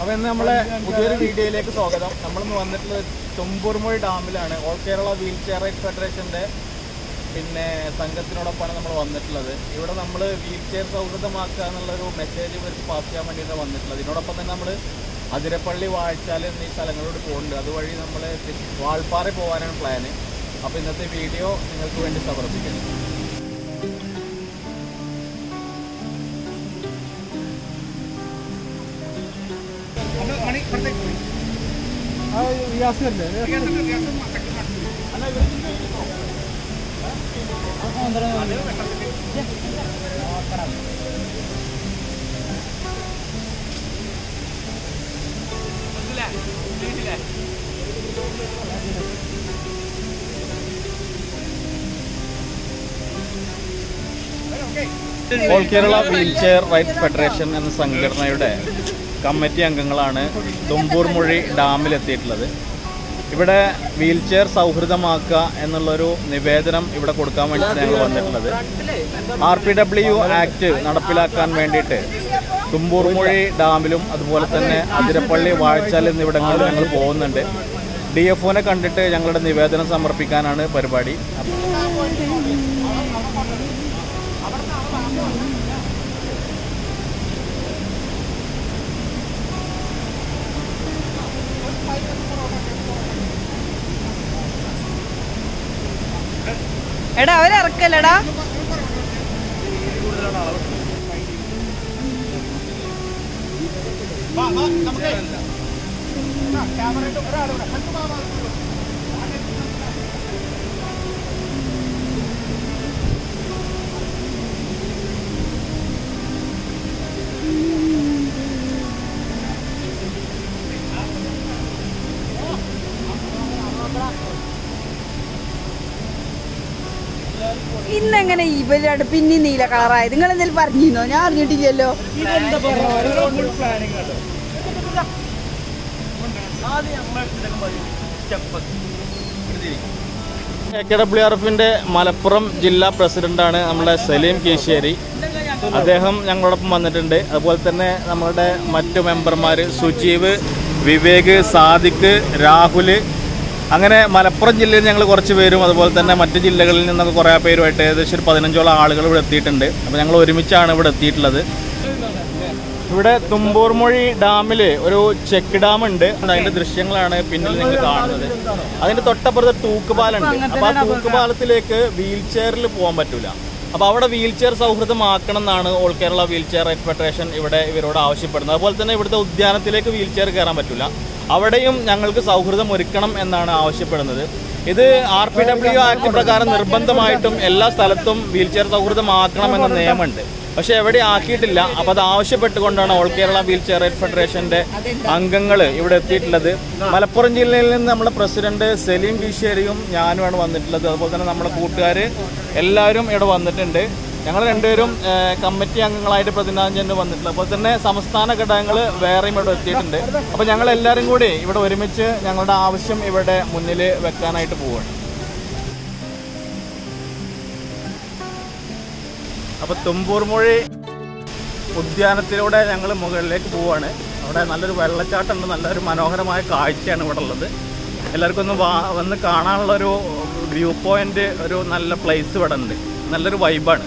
അപ്പോൾ ഇന്ന് നമ്മളെ പുതിയൊരു വീഡിയോയിലേക്ക് സ്വാഗതം നമ്മളിന്ന് വന്നിട്ടുള്ളത് തുമ്പൂർമൊഴി ഡാമിലാണ് all Kerala wheelchair ride ഫെഡറേഷൻ്റെ പിന്നെ സംഘത്തിനോടൊപ്പമാണ് നമ്മൾ വന്നിട്ടുള്ളത് ഇവിടെ നമ്മൾ വീൽ ചെയർ സൗഹൃദമാക്കുക എന്നുള്ളൊരു മെസ്സേജ് ഇവർക്ക് പാസ് ചെയ്യാൻ വേണ്ടിയിട്ടാണ് വന്നിട്ടുള്ളത് ഇതിനോടൊപ്പം തന്നെ നമ്മൾ അതിരപ്പള്ളി വാഴച്ചാൽ എന്നീ സ്ഥലങ്ങളോട് പോകുന്നുണ്ട് അതുവഴി നമ്മൾ വാൾപ്പാറ പോകാനാണ് പ്ലാന് അപ്പോൾ ഇന്നത്തെ വീഡിയോ നിങ്ങൾക്ക് വേണ്ടി സമർപ്പിക്കുന്നു all Kerala wheelchair right federation എന്ന സംഘടനയുടെ കമ്മിറ്റി അംഗങ്ങളാണ് തുമ്പൂർമൊഴി ഡാമിലെത്തിയിട്ടുള്ളത് ഇവിടെ വീൽ ചെയർ സൗഹൃദമാക്കുക എന്നുള്ളൊരു നിവേദനം ഇവിടെ കൊടുക്കാൻ വേണ്ടിയിട്ട് ഞങ്ങൾ വന്നിട്ടുള്ളത് ആർ പി ഡബ്ല്യു ആക്ട് നടപ്പിലാക്കാൻ വേണ്ടിയിട്ട് തുമ്പൂർമൊഴി ഡാമിലും അതുപോലെ തന്നെ അതിരപ്പള്ളി വാഴച്ചാൽ എന്നിവിടങ്ങളിൽ ഞങ്ങൾ പോകുന്നുണ്ട് ഡി എഫ് ഒനെ കണ്ടിട്ട് ഞങ്ങളുടെ നിവേദനം സമർപ്പിക്കാനാണ് പരിപാടി എടാ അവരിറക്കല്ലടാ ഇന്നെങ്ങനെ ഇവരുടെ പിന്നെ നീല കളറായത് നിങ്ങൾ എന്തെങ്കിലും പറഞ്ഞിരുന്നോ ഞാൻ അറിഞ്ഞിട്ടില്ലല്ലോ എ കെ ഡബ്ല്യു ആർ എഫിന്റെ മലപ്പുറം ജില്ലാ പ്രസിഡന്റാണ് നമ്മുടെ സലീം കീശ്ശേരി അദ്ദേഹം ഞങ്ങളോടൊപ്പം വന്നിട്ടുണ്ട് അതുപോലെ തന്നെ നമ്മളുടെ മറ്റു മെമ്പർമാർ സുജീവ് വിവേക് സാദിഖ് രാഹുൽ അങ്ങനെ മലപ്പുറം ജില്ലയിൽ ഞങ്ങൾ കുറച്ച് പേരും അതുപോലെ തന്നെ മറ്റ് ജില്ലകളിൽ നിന്നൊക്കെ കുറേ പേരുമായിട്ട് ഏകദേശം ഒരു പതിനഞ്ചോളം ആളുകൾ ഇവിടെ എത്തിയിട്ടുണ്ട് അപ്പോൾ ഞങ്ങൾ ഒരുമിച്ചാണ് ഇവിടെ എത്തിയിട്ടുള്ളത് ഇവിടെ തുമ്പൂർമൊഴി ഡാമിൽ ഒരു ചെക്ക് ഡാം ഉണ്ട് അതിന്റെ ദൃശ്യങ്ങളാണ് പിന്നിൽ നിങ്ങൾ കാണുന്നത് അതിന്റെ തൊട്ടപ്പുറത്ത് തൂക്കുപാലുണ്ട് അപ്പൊ ആ തൂക്കുപാലത്തിലേക്ക് വീൽ ചെയറിൽ പോകാൻ പറ്റൂല അപ്പൊ അവിടെ വീൽ ചെയർ സൗഹൃദമാക്കണം എന്നാണ് all Kerala wheelchair right federation ഇവിടെ ഇവരോട് ആവശ്യപ്പെടുന്നത് അതുപോലെ തന്നെ ഇവിടുത്തെ ഉദ്യാനത്തിലേക്ക് വീൽ ചെയർ കയറാൻ പറ്റൂല അവിടെയും ഞങ്ങൾക്ക് സൗഹൃദം ഒരുക്കണം എന്നാണ് ആവശ്യപ്പെടുന്നത് ഇത് ആർ പി ഡബ്ല്യു ആക്ട് പ്രകാരം നിർബന്ധമായിട്ടും എല്ലാ സ്ഥലത്തും വീൽ ചെയർ സൗഹൃദമാക്കണമെന്ന നിയമമുണ്ട് പക്ഷെ എവിടെ ആക്കിയിട്ടില്ല അപ്പോൾ അത് ആവശ്യപ്പെട്ടുകൊണ്ടാണ് all Kerala wheelchair ride ഫെഡറേഷന്റെ അംഗങ്ങൾ ഇവിടെ എത്തിയിട്ടുള്ളത് മലപ്പുറം ജില്ലയിൽ നിന്ന് നമ്മുടെ പ്രസിഡന്റ് സലീം കീശ്ശേരിയും ഞാനുമാണ് വന്നിട്ടുള്ളത് അതുപോലെ തന്നെ നമ്മുടെ കൂട്ടുകാർ എല്ലാവരും ഇവിടെ വന്നിട്ടുണ്ട് ഞങ്ങൾ രണ്ടുപേരും ഏഹ്, കമ്മിറ്റി അംഗങ്ങളായിട്ട് പ്രതിനിധാനം വന്നിട്ടുള്ളത് അതുപോലെ തന്നെ സംസ്ഥാന ഘടകങ്ങൾ വേറെയും ഇവിടെ എത്തിയിട്ടുണ്ട് അപ്പോൾ ഞങ്ങൾ എല്ലാവരും കൂടി ഇവിടെ ഒരുമിച്ച് ഞങ്ങളുടെ ആവശ്യം ഇവിടെ മുന്നിൽ വെക്കാനായിട്ട് പോവുകയാണ് അപ്പോൾ തുമ്പൂർമൊഴി ഉദ്യാനത്തിലൂടെ ഞങ്ങൾ മുകളിലേക്ക് പോവാണ് അവിടെ നല്ലൊരു വെള്ളച്ചാട്ടം ഉണ്ട് നല്ലൊരു മനോഹരമായ കാഴ്ചയാണ് ഇവിടെ ഉള്ളത് എല്ലാവർക്കും ഒന്ന് വാ വന്ന് കാണാനുള്ള ഒരു വ്യൂ പോയിന്റ് ഒരു നല്ല പ്ലേസ് ഇവിടെ ഉണ്ട് നല്ലൊരു വൈബാണ്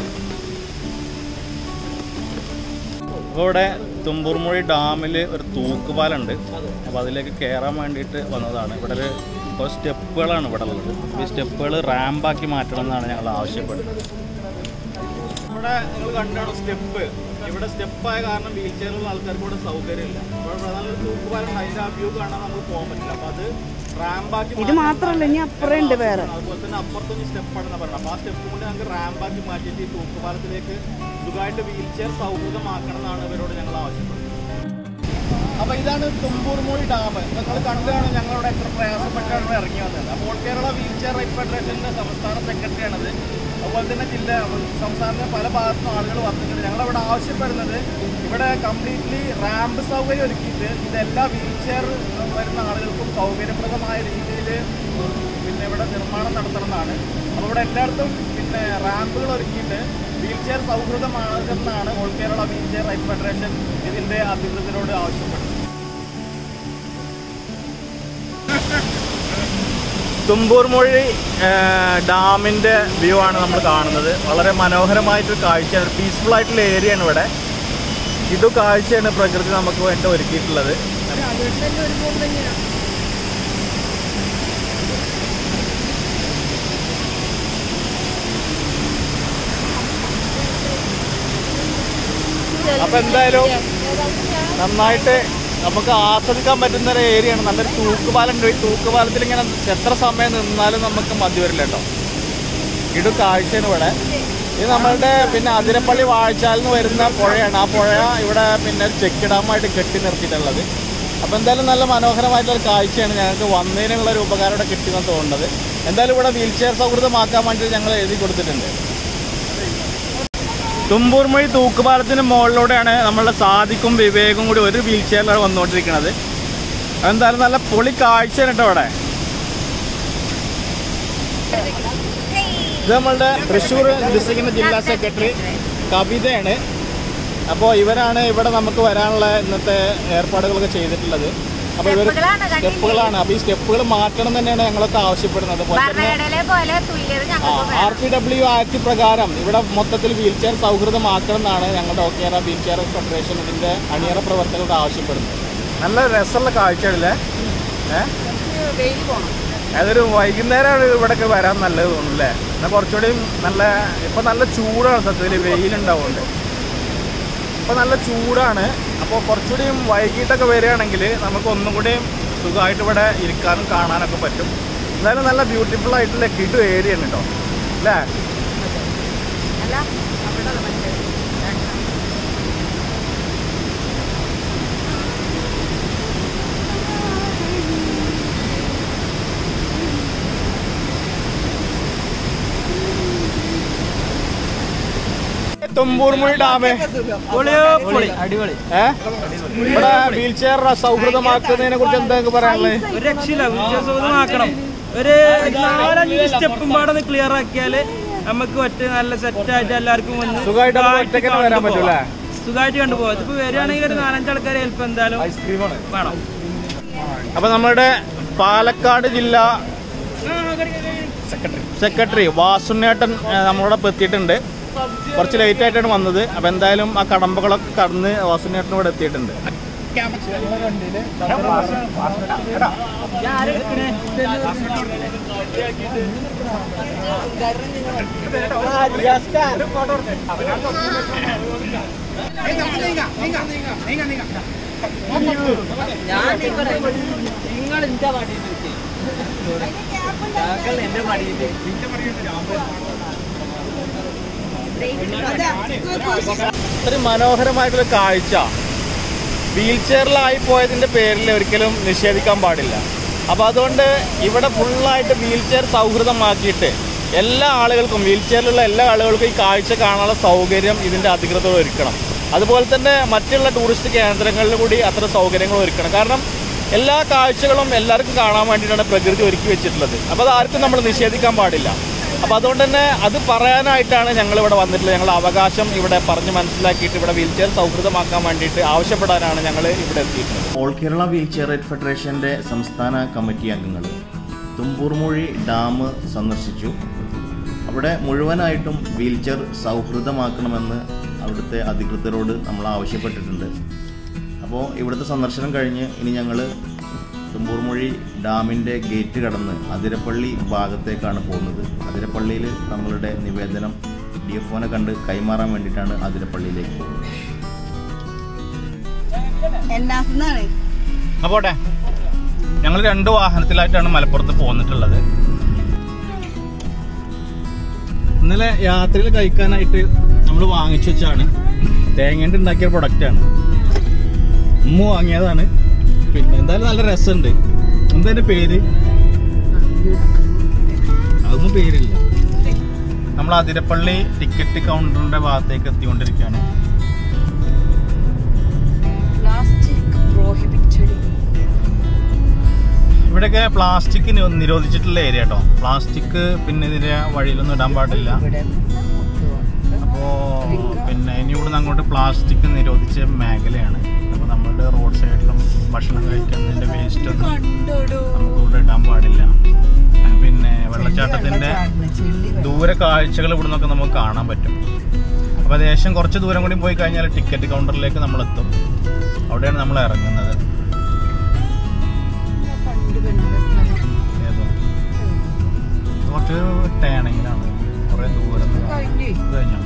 അപ്പോൾ ഇവിടെ തുമ്പൂർമൊഴി ഡാമിൽ ഒരു തൂക്കുപാലുണ്ട് അപ്പോൾ അതിലേക്ക് കയറാൻ വേണ്ടിയിട്ട് വന്നതാണ് ഇവിടെ ഒരു ഇപ്പോൾ സ്റ്റെപ്പുകളാണ് ഇവിടെ ഉള്ളത് ഈ സ്റ്റെപ്പുകൾ റാമ്പാക്കി മാറ്റണം എന്നാണ് ഞങ്ങൾ ആവശ്യപ്പെടുന്നത് ഇവിടെ നിങ്ങൾ കണ്ടാണ് സ്റ്റെപ്പ് ഇവിടെ സ്റ്റെപ്പായ കാരണം വീൽ ചെയറിലുള്ള ആൾക്കാർക്ക് ഇവിടെ സൗകര്യമില്ല അപ്പോൾ ഇവിടെ നല്ലൊരു തൂക്കുപാലുണ്ട് അതിന്റെ ആ വ്യൂ കാണാൻ നമുക്ക് പോകാൻ പറ്റില്ല അപ്പോൾ അത് റാമ്പാക്കി ഇത് മാത്രല്ല ഇനി അപ്പുറം ഉണ്ട് വേറെ അതുപോലെ തന്നെ അപ്പുറത്തൊന്ന് സ്റ്റെപ്പാണെന്ന് പറഞ്ഞത് അപ്പോൾ ആ സ്റ്റെപ്പ് കൊണ്ട് ഞങ്ങൾക്ക് റാമ്പാക്കി മാറ്റിയിട്ട് ഈ തൂക്കുപാലത്തിലേക്ക് സുഖമായിട്ട് വീൽ ചെയർ സൗഹൃദമാക്കണം എന്നാണ് ഇവരോട് ഞങ്ങൾ ആവശ്യപ്പെടുന്നത് അപ്പൊ ഇതാണ് തുമ്പൂർമൂഴി ഡാം നിങ്ങൾ കണ്ടാണ് ഞങ്ങളവിടെ എത്ര പ്രയാസപ്പെട്ടാണ് ഇവിടെ ഇറങ്ങി വന്നത് അപ്പോൾ കേരള വീൽ ചെയർ റൈറ്റ് ഫെഡറേഷന്റെ സംസ്ഥാന സെക്രട്ടറിയാണത് അതുപോലെ തന്നെ ജില്ല സംസ്ഥാനത്തെ പല ഭാഗത്തുനിന്നും ആളുകൾ വന്നിട്ടുണ്ട് ഞങ്ങളവിടെ ആവശ്യപ്പെടുന്നത് ഇവിടെ കംപ്ലീറ്റ്ലി റാമ്പ് സൗകര്യം ഒരുക്കിയിട്ട് ഇതെല്ലാ വീൽ ചെയർ വരുന്ന ആളുകൾക്കും സൗകര്യപ്രദമായ രീതിയിൽ പിന്നെ ഇവിടെ നിർമ്മാണം നടത്തണമെന്നാണ് അപ്പോൾ ഇവിടെ എല്ലായിടത്തും പിന്നെ റാമ്പുകൾ ഒരുക്കിയിട്ട് വീൽ ചെയർ സൗഹൃദമാണെന്നാണ് all Kerala wheelchair right federation ഇതിൻ്റെ അധികൃതരോട് ആവശ്യപ്പെടുന്നത് തുമ്പൂർ മൊഴി ഡാമിൻ്റെ വ്യൂ ആണ് നമ്മൾ കാണുന്നത് വളരെ മനോഹരമായിട്ടൊരു കാഴ്ചയാണ് പീസ്ഫുൾ ആയിട്ടുള്ള ഏരിയ ആണ് ഇവിടെ ഇത് കാഴ്ചയാണ് പ്രകൃതി നമുക്ക് വേണ്ടി ഒരുക്കിയിട്ടുള്ളത് അപ്പൊ എന്തായാലും നന്നായിട്ട് നമുക്ക് ആസ്വദിക്കാൻ പറ്റുന്ന ഒരു ഏരിയയാണ് നല്ലൊരു തൂക്കുപാലം ഉണ്ട് ഈ തൂക്കുപാലത്തിൽ ഇങ്ങനെ എത്ര സമയം നിന്നാലും നമുക്ക് മതി വരില്ല കേട്ടോ ഇടു കാഴ്ചയാണ് ഇവിടെ ഇത് നമ്മളുടെ പിന്നെ അതിരപ്പള്ളി വാഴച്ചാലിൽ നിന്ന് വരുന്ന പുഴയാണ് ആ പുഴ ഇവിടെ പിന്നെ ചെക്ക് ഡാമായിട്ട് കെട്ടി നിർത്തിയിട്ടുള്ളത് അപ്പോൾ എന്തായാലും നല്ല മനോഹരമായിട്ടുള്ള ഒരു കാഴ്ചയാണ് ഞങ്ങൾക്ക് വന്നതിനുള്ള ഒരു ഉപകാരം ഇവിടെ കിട്ടിയെന്ന് തോന്നുന്നത് എന്തായാലും ഇവിടെ വീൽ ചെയർ സൗഹൃദമാക്കാൻ വേണ്ടി ഞങ്ങൾ എഴുതി കൊടുത്തിട്ടുണ്ട് തുമ്പൂർമൊഴി തൂക്കുപാലത്തിന് മുകളിലൂടെയാണ് നമ്മളുടെ സാദിക്കും വിവേകും കൂടി ഒരു വീൽ ചെയറിലാണ് വന്നുകൊണ്ടിരിക്കുന്നത് എന്തായാലും നല്ല പൊളി കാഴ്ചയാണ് കേട്ടോ ഇവിടെ ഇത് നമ്മളുടെ തൃശ്ശൂർ ഡിസ്ട്രിക്റ്റിന്റെ ജില്ലാ സെക്രട്ടറി കവിതയാണ് അപ്പോൾ ഇവരാണ് ഇവിടെ നമുക്ക് വരാനുള്ള ഇന്നത്തെ ഏർപ്പാടുകളൊക്കെ ചെയ്തിട്ടുള്ളത് അപ്പോൾ ഇവർ സ്റ്റെപ്പുകളാണ് കണ്ടില്ലേ? സ്റ്റെപ്പുകളാണ് അപ്പോൾ ഈ സ്റ്റെപ്പുകൾ മാറ്റണം തന്നെയാണ് ഞങ്ങളൊക്കെ ആവശ്യപ്പെടുന്നത് അതുപോലെ തന്നെ ഭരണഘടനയിലെ പോലെ തുല്യത ഞങ്ങൾക്ക് ആർ വേണം പി ഡബ്ല്യു ആക്ട് പ്രകാരം ഇവിടെ മൊത്തത്തിൽ വീൽ ചെയർ സൗഹൃദമാക്കണം എന്നാണ് ഞങ്ങളുടെ ഒക്കേറ വീൽ ചെയർ ഫെഡറേഷൻ ഇതിന്റെ അണിയറ പ്രവർത്തകരോട് ആവശ്യപ്പെടുന്നത് നല്ല രസമുള്ള കാഴ്ചയല്ലേ ഏഹ് അതൊരു വൈകുന്നേരമാണ് ഇവിടെയൊക്കെ വരാൻ നല്ലത് തോന്നുന്നല്ലേ എന്നാൽ കുറച്ചുകൂടി നല്ല ഇപ്പൊ നല്ല ചൂടാണ് സത്യത്തിൽ വെയിലുണ്ടാവുന്നുണ്ട് ഇപ്പൊ നല്ല ചൂടാണ് അപ്പോൾ കുറച്ചുകൂടി വൈകിട്ടൊക്കെ വരികയാണെങ്കിൽ നമുക്ക് ഒന്നും കൂടി സുഖമായിട്ട് ഇവിടെ ഇരിക്കാനും കാണാനൊക്കെ പറ്റും എന്തായാലും നല്ല ബ്യൂട്ടിഫുൾ ആയിട്ടുള്ള കിടു ഏരിയ ആണ് കേട്ടോ അല്ലേ അല്ല അവിടെ മറ്റേ തുമ്പൂർമുഴി ഡാമ് അടിപൊളി ഏ ഇവിടെ വീൽ ചെയർ സൗഹൃദമാക്കുന്നതിനെ കുറിച്ച് എന്താ നിങ്ങൾക്ക് പറയാനുള്ളത് ഒരു രക്ഷയില്ല വിദ്യാസൗധമാക്കണം ഒരു നാലഞ്ച് സ്റ്റെപ്പും പാടെ ക്ലിയർ ആക്കിയാല് നമുക്ക് ഒറ്റ നല്ല സെറ്റ് ആയിട്ട് എല്ലാവർക്കും വന്ന് സുഖമായിട്ട് നമുക്ക് സുഖമായിട്ട് ഒറ്റയ്ക്ക് തന്നെ വരാൻ കണ്ടു പറ്റൂലേ? പോവാം. സുഖമായിട്ട് കണ്ടുപോകാം ഇതിപ്പോ വരികയാണെങ്കിൽ ഒരു നാലഞ്ച് ആൾക്കാരെ ഹെൽപ്പ് എന്തായാലും ഐസ്ക്രീമാണ് വേണം അപ്പൊ നമ്മുടെ പാലക്കാട് ജില്ല സെക്രട്ടറി വാസുനേട്ടൻ ഏ, നമ്മളോടൊപ്പം എത്തിയിട്ടുണ്ട് കുറച്ച് ലേറ്റ് ആയിട്ടാണ് വന്നത് അപ്പൊ എന്തായാലും ആ കടമ്പകളൊക്കെ കടന്ന് വാസുനേട്ടൻ ഇവിടെ എത്തിയിട്ടുണ്ട് ഒരു മനോഹരമായിട്ടുള്ള കാഴ്ച വീൽ ചെയറിലായി പോയതിന്റെ പേരിൽ ഒരിക്കലും നിഷേധിക്കാൻ പാടില്ല അപ്പോൾ അതുകൊണ്ട് ഇവിടെ ഫുള്ളായിട്ട് വീൽ ചെയർ സൗഹൃദമാക്കിയിട്ട് എല്ലാ ആളുകൾക്കും വീൽ ചെയറിലുള്ള എല്ലാ ആളുകൾക്കും ഈ കാഴ്ച കാണാനുള്ള സൗകര്യം ഇതിന്റെ അധികൃതർ ഒരുക്കണം അതുപോലെ തന്നെ മറ്റുള്ള ടൂറിസ്റ്റ് കേന്ദ്രങ്ങളിൽ കൂടി അത്ര സൗകര്യങ്ങൾ ഒരുക്കണം കാരണം എല്ലാ കാഴ്ചകളും എല്ലാവർക്കും കാണാൻ വേണ്ടിയിട്ടാണ് പ്രകൃതി ഒരുക്കി വെച്ചിട്ടുള്ളത് അപ്പോൾ അത് ആർക്കും നമ്മൾ നിഷേധിക്കാൻ പാടില്ല അപ്പോൾ അതുകൊണ്ട് തന്നെ അത് പറയാനായിട്ടാണ് ഞങ്ങൾ ഇവിടെ വന്നിട്ടുള്ളത് ഞങ്ങളുടെ അവകാശം ഇവിടെ പറഞ്ഞ് മനസ്സിലാക്കിയിട്ട് ഇവിടെ വീൽ ചെയർ സൗഹൃദമാക്കാൻ വേണ്ടിയിട്ട് ആവശ്യപ്പെടാനാണ് ഞങ്ങൾ ഇവിടെ എത്തിയിട്ടുള്ളത് all Kerala wheelchair ride ഫെഡറേഷൻ്റെ സംസ്ഥാന കമ്മിറ്റി അംഗങ്ങൾ തുമ്പൂർമൊഴി ഡാം സന്ദർശിച്ചു അവിടെ മുഴുവനായിട്ടും വീൽ ചെയർ സൗഹൃദമാക്കണമെന്ന് അവിടുത്തെ അധികൃതരോട് നമ്മൾ ആവശ്യപ്പെട്ടിട്ടുണ്ട് അപ്പോൾ ഇവിടുത്തെ സന്ദർശനം കഴിഞ്ഞ് ഇനി ഞങ്ങൾ തുമ്പൂർമൊഴി ഡാമിൻ്റെ ഗേറ്റ് കടന്ന് അതിരപ്പള്ളി ഭാഗത്തേക്കാണ് പോകുന്നത് അതിരപ്പള്ളിയിൽ നമ്മളുടെ നിവേദനം ഡി എഫ് ഒനെ കണ്ട് കൈമാറാൻ വേണ്ടിയിട്ടാണ് അതിരപ്പള്ളിയിലേക്ക് പോകുന്നത് എന്നാണെന്നാണ് അപ്പോട്ടെ ഞങ്ങൾ രണ്ട് വാഹനത്തിലായിട്ടാണ് മലപ്പുറത്ത് പോന്നിട്ടുള്ളത് ഇന്നലെ യാത്രയിൽ കഴിക്കാനായിട്ട് നമ്മൾ വാങ്ങിച്ചു വെച്ചാണ് തേങ്ങേണ്ട ഉണ്ടാക്കിയ പ്രൊഡക്റ്റാണ് ഉമ്മ വാങ്ങിയതാണ് പിന്നെ എന്തായാലും നല്ല രസമുണ്ട് എന്താ അതിന്റെ പേര് അതൊന്നും പേരില്ല നമ്മൾ അതിരപ്പള്ളി ടിക്കറ്റ് കൗണ്ടറിന്റെ ഭാഗത്തേക്ക് എത്തിക്കൊണ്ടിരിക്കുകയാണ് പ്ലാസ്റ്റിക് പ്രോഹിബിറ്റഡ് ഇവിടെയൊക്കെ പ്ലാസ്റ്റിക് നി- നിരോധിച്ചിട്ടുള്ള ഏരിയ കേട്ടോ പ്ലാസ്റ്റിക് പിന്നെ ഇതിന്റെ വഴിയിലൊന്നും ഇടാൻ പാടില്ല അപ്പോൾ പിന്നെ ഇനി ഇവിടുന്ന് അങ്ങോട്ട് പ്ലാസ്റ്റിക് നിരോധിച്ച മേഖലയാണ് അപ്പോൾ നമ്മളുടെ റോഡ് സൈഡിലും ഭക്ഷണം കഴിക്കുന്നതിന്റെ വേസ്റ്റ് ഒന്നും നമുക്ക് ഇവിടെ ഇടാൻ പാടില്ല വെള്ളച്ചാട്ടത്തിന്റെ ദൂരെ കാഴ്ചകൾ ഇവിടെ നിന്നൊക്കെ നമുക്ക് കാണാൻ പറ്റും അപ്പോൾ ദേശം കുറച്ച് ദൂരം കൂടി പോയി കഴിഞ്ഞാൽ ടിക്കറ്റ് കൗണ്ടറിലേക്ക് നമ്മൾ എത്തും അവിടെയാണ് നമ്മൾ ഇറങ്ങുന്നത് ഏതോ കുറച്ച് ടേണിങ്ങിലാണ് കുറേ ദൂരം ഇത് കഴിഞ്ഞോ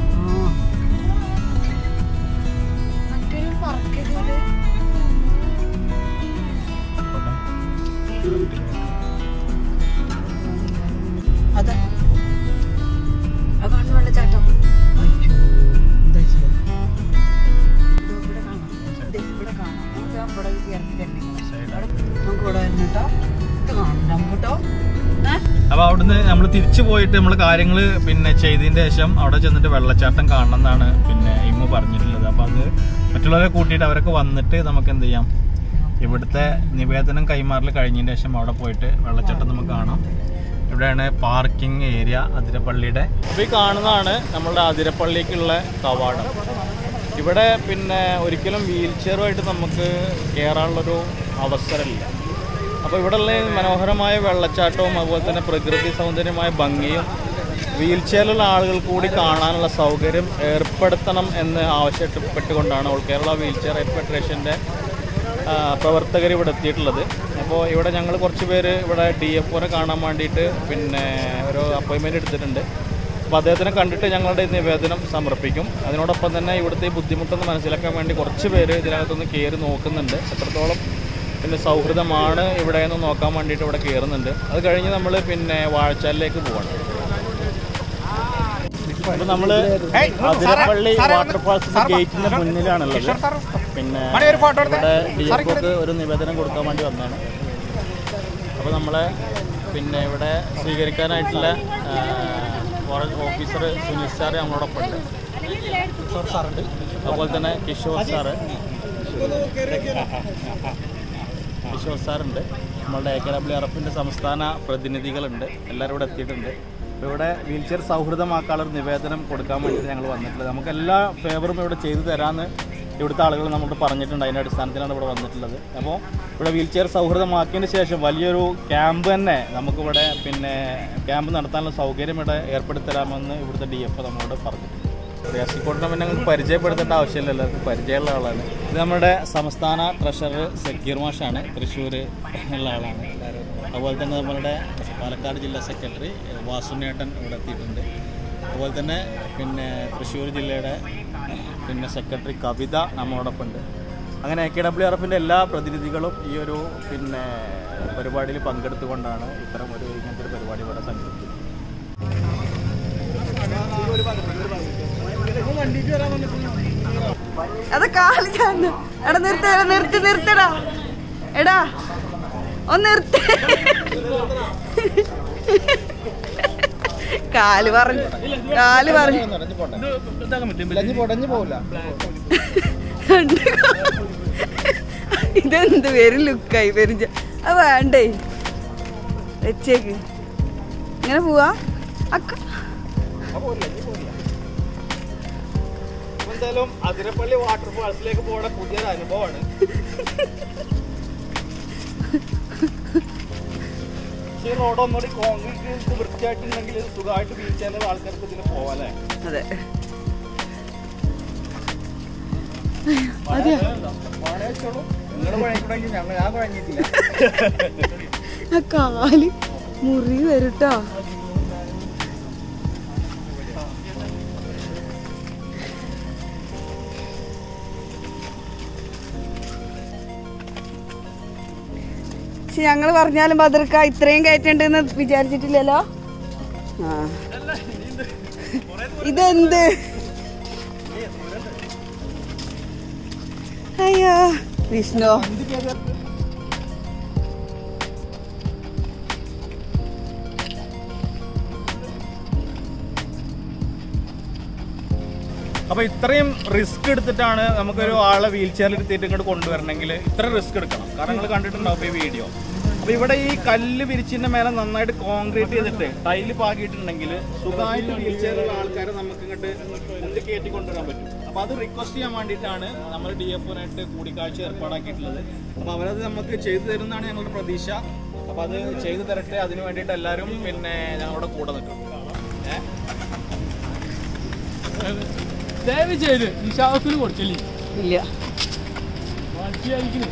അതാ അതാണ് വെള്ളച്ചാട്ടം അയ്യോ എന്താ ചെയ്യാ ഇവിടെ കാണാം ദേ ഇവിടെ കാണാം നമുക്ക് ഇവിടെ ഇറങ്ങി തന്നെ നമുക്ക് ഇവിടെ വരുന്ന കേട്ടോ ഇത് കാണാം നമുക്ക് കേട്ടോ ഏ? അപ്പൊ അവിടുന്ന് നമ്മൾ തിരിച്ചു പോയിട്ട് നമ്മൾ കാര്യങ്ങൾ പിന്നെ ചെയ്തതിന്റെ ശേഷം അവിടെ ചെന്നിട്ട് വെള്ളച്ചാട്ടം കാണണം എന്നാണ് പിന്നെ ഇമ്മ പറഞ്ഞിട്ടുള്ളത് അപ്പൊ അത് മറ്റുള്ളവരെ കൂട്ടിയിട്ട് അവരൊക്കെ വന്നിട്ട് നമുക്ക് എന്ത് ചെയ്യാം ഇവിടുത്തെ നിവേദനം കൈമാറൽ കഴിഞ്ഞതിന് ശേഷം അവിടെ പോയിട്ട് വെള്ളച്ചാട്ടം നമുക്ക് കാണാം ഇവിടെയാണ് പാർക്കിംഗ് ഏരിയ അതിരപ്പള്ളിയുടെ ഈ കാണുന്നതാണ് നമ്മളുടെ അതിരപ്പള്ളിക്കുള്ള കവാടം ഇവിടെ പിന്നെ ഒരിക്കലും വീൽ ചെയറുമായിട്ട് നമുക്ക് കയറാനുള്ളൊരു അവസരമില്ല അപ്പോൾ ഇവിടെയുള്ള ഈ മനോഹരമായ വെള്ളച്ചാട്ടവും അതുപോലെ തന്നെ പ്രകൃതി സൗന്ദര്യമായ ഭംഗിയും വീൽ ചെയറിലുള്ള ആളുകൾ കൂടി കാണാനുള്ള സൗകര്യം ഏർപ്പെടുത്തണം എന്ന് ആവശ്യപ്പെട്ടുകൊണ്ടാണ് ഓൾ കേരള വീൽ ചെയർ ഫെഡറേഷൻ്റെ പ്രവർത്തകർ ഇവിടെ എത്തിയിട്ടുള്ളത് അപ്പോൾ ഇവിടെ ഞങ്ങൾ കുറച്ച് പേര് ഇവിടെ ഡി എഫ് ഒനെ കാണാൻ വേണ്ടിയിട്ട് പിന്നെ ഒരു അപ്പോയിൻമെൻറ്റ് എടുത്തിട്ടുണ്ട് അപ്പോൾ അദ്ദേഹത്തിനെ കണ്ടിട്ട് ഞങ്ങളുടെ ഈ നിവേദനം സമർപ്പിക്കും അതിനോടൊപ്പം തന്നെ ഇവിടുത്തെ ഈ ബുദ്ധിമുട്ടൊന്ന് മനസ്സിലാക്കാൻ വേണ്ടി കുറച്ച് പേര് ഇതിനകത്തൊന്ന് കയറി നോക്കുന്നുണ്ട് എത്രത്തോളം പിന്നെ സൗഹൃദമാണ് ഇവിടെ എന്ന് നോക്കാൻ വേണ്ടിയിട്ട് ഇവിടെ കയറുന്നുണ്ട് അത് കഴിഞ്ഞ് നമ്മൾ പിന്നെ വാഴച്ചാലിലേക്ക് പോവാണ് അപ്പൊ നമ്മള് അതിരപ്പള്ളി വാട്ടർഫാൾസിന്റെ ഗേറ്റിന്റെ മുന്നിലാണുള്ളത് പിന്നെ ഇവിടെ ഡി എഫ് ഒരു നിവേദനം കൊടുക്കാൻ വേണ്ടി വന്നതാണ് അപ്പോൾ നമ്മളെ പിന്നെ ഇവിടെ സ്വീകരിക്കാനായിട്ടുള്ള ഫോറസ്റ്റ് ഓഫീസർ സുനിൽ സാറ് നമ്മളോടൊപ്പം ഉണ്ട് കിഷോർ സാറുണ്ട് അതുപോലെ തന്നെ കിഷോർ സാറ് കിഷോർ സാറുണ്ട് നമ്മളുടെ എ കെ ഡബ്ല്യു ആർ എഫിൻ്റെ സംസ്ഥാന പ്രതിനിധികളുണ്ട് എല്ലാവരും ഇവിടെ എത്തിയിട്ടുണ്ട് അപ്പോൾ ഇവിടെ വീൽ ചെയർ സൗഹൃദമാക്കാനുള്ള നിവേദനം കൊടുക്കാൻ വേണ്ടിയിട്ട് ഞങ്ങൾ വന്നിട്ടുള്ളത് നമുക്ക് എല്ലാ ഫേവറും ഇവിടെ ചെയ്തു തരാമെന്ന് ഇവിടുത്തെ ആളുകൾ നമ്മളോട് പറഞ്ഞിട്ടുണ്ട് അതിൻ്റെ അടിസ്ഥാനത്തിലാണ് ഇവിടെ വന്നിട്ടുള്ളത് അപ്പോൾ ഇവിടെ വീൽ ചെയർ സൗഹൃദമാക്കിയതിന് ശേഷം വലിയൊരു ക്യാമ്പ് തന്നെ നമുക്കിവിടെ പിന്നെ ക്യാമ്പ് നടത്താനുള്ള സൗകര്യം ഇവിടെ ഏർപ്പെടുത്തി തരാമെന്ന് ഇവിടുത്തെ ഡി എഫ് നമ്മളോട് പറഞ്ഞിട്ടുണ്ട് റിയാസിക്കോട്ടിനെ പിന്നെ ഞങ്ങൾക്ക് പരിചയപ്പെടുത്തേണ്ട ആവശ്യമില്ല എല്ലാവർക്കും പരിചയമുള്ള ആളാണ് ഇത് നമ്മുടെ സംസ്ഥാന ട്രഷറർ സക്കീർ മാഷാണ് തൃശ്ശൂർ ഉള്ള ആളാണ് അതുപോലെ തന്നെ നമ്മളുടെ പാലക്കാട് ജില്ലാ സെക്രട്ടറി വാസുനേട്ടൻ ഇവിടെ എത്തിയിട്ടുണ്ട് അതുപോലെ തന്നെ പിന്നെ തൃശ്ശൂർ ജില്ലയുടെ പിന്നെ സെക്രട്ടറി കവിത നമ്മളോടൊപ്പം ഉണ്ട് അങ്ങനെ എ കെ ഡബ്ല്യു ആർ എഫിൻ്റെ എല്ലാ പ്രതിനിധികളും ഈ ഒരു പിന്നെ പരിപാടിയിൽ പങ്കെടുത്തുകൊണ്ടാണ് ഇത്തരം ഒരു ഇങ്ങനത്തെ ഒരു പരിപാടി ഇവിടെ സംഘടിപ്പിച്ചത് അത് കാല് ചാന്ന് എടാ നിർത്ത എടാ നിർത്തി നിർത്തടാ എടാ ഒന്ന് നിർത്തി കാല് പറഞ്ഞു കാല് പറഞ്ഞു രണ്ട് കാ- ഇതെന്ത് പേരും ലുക്കായി പേരും ചെ- അത് വേണ്ടേ വെച്ചേക്ക് ഇങ്ങനെ പോവാ അക്ക എന്തായാലും അതിരപ്പള്ളി വാട്ടർഫാൾസിലേക്ക് പോകേണ്ട പുതിയൊരു അനുഭവമാണ് ഈ റോഡ് ഒന്നുകൂടി കോൺക്രീറ്റ് വൃത്തിയായിട്ടുണ്ടെങ്കിൽ സുഖമായിട്ട് വീൽ ചെയറിൽ ആൾക്കാർക്ക് ഇതിൽ പോവാല്ലേ അതെ നിങ്ങൾ പഴയക്കൂടെങ്കിൽ ഞങ്ങൾ ഞാൻ പഴഞ്ഞിട്ടില്ല ആ കാല് മുറി വരട്ടോ പക്ഷെ ഞങ്ങൾ പറഞ്ഞാലും ബദർക്ക ഇത്രയും കയറ്റുണ്ടെന്ന് വിചാരിച്ചിട്ടില്ലല്ലോ ആ ഇതെന്ത് അയ്യോ വിഷ്ണു അപ്പൊ ഇത്രയും റിസ്ക് എടുത്തിട്ടാണ് നമുക്കൊരു ആളെ വീൽ ചെയറിൽ ഇരുത്തിയിട്ട് ഇങ്ങോട്ട് കൊണ്ടുവരണമെങ്കിൽ ഇത്ര റിസ്ക് എടുക്കണം കാരണം നിങ്ങൾ കണ്ടിട്ടുണ്ടാവും ഈ വീഡിയോ അപ്പൊ ഇവിടെ ഈ കല്ല് വിരിച്ചിന്റെ മേലെ നന്നായിട്ട് കോൺക്രീറ്റ് ചെയ്തിട്ട് ടൈല് പാകിയിട്ടുണ്ടെങ്കിൽ സുഖമായിട്ട് വീൽ ചെയറുള്ള ആൾക്കാരെ നമുക്ക് ഇങ്ങോട്ട് എന്ത് കയറ്റി കൊണ്ടുവരാൻ പറ്റും അപ്പൊ അത് റിക്വസ്റ്റ് ചെയ്യാൻ വേണ്ടിയിട്ടാണ് നമ്മൾ ഡി എഫിനായിട്ട് കൂടിക്കാഴ്ച ഏർപ്പാടാക്കിയിട്ടുള്ളത് അപ്പൊ അവരത് നമുക്ക് ചെയ്തു തരുന്നതാണ് ഞങ്ങളുടെ പ്രതീക്ഷ അപ്പൊ അത് ചെയ്തു തരട്ടെ അതിന് വേണ്ടിയിട്ട് എല്ലാവരും പിന്നെ ഞങ്ങളുടെ കൂടെ നിൽക്കും ഏഹ് ദയവ് ചെയ്ത് നിശാവത്തിന് കൊടുക്കില്ലേ ഇല്ല മാറ്റിയായിരിക്കുന്നു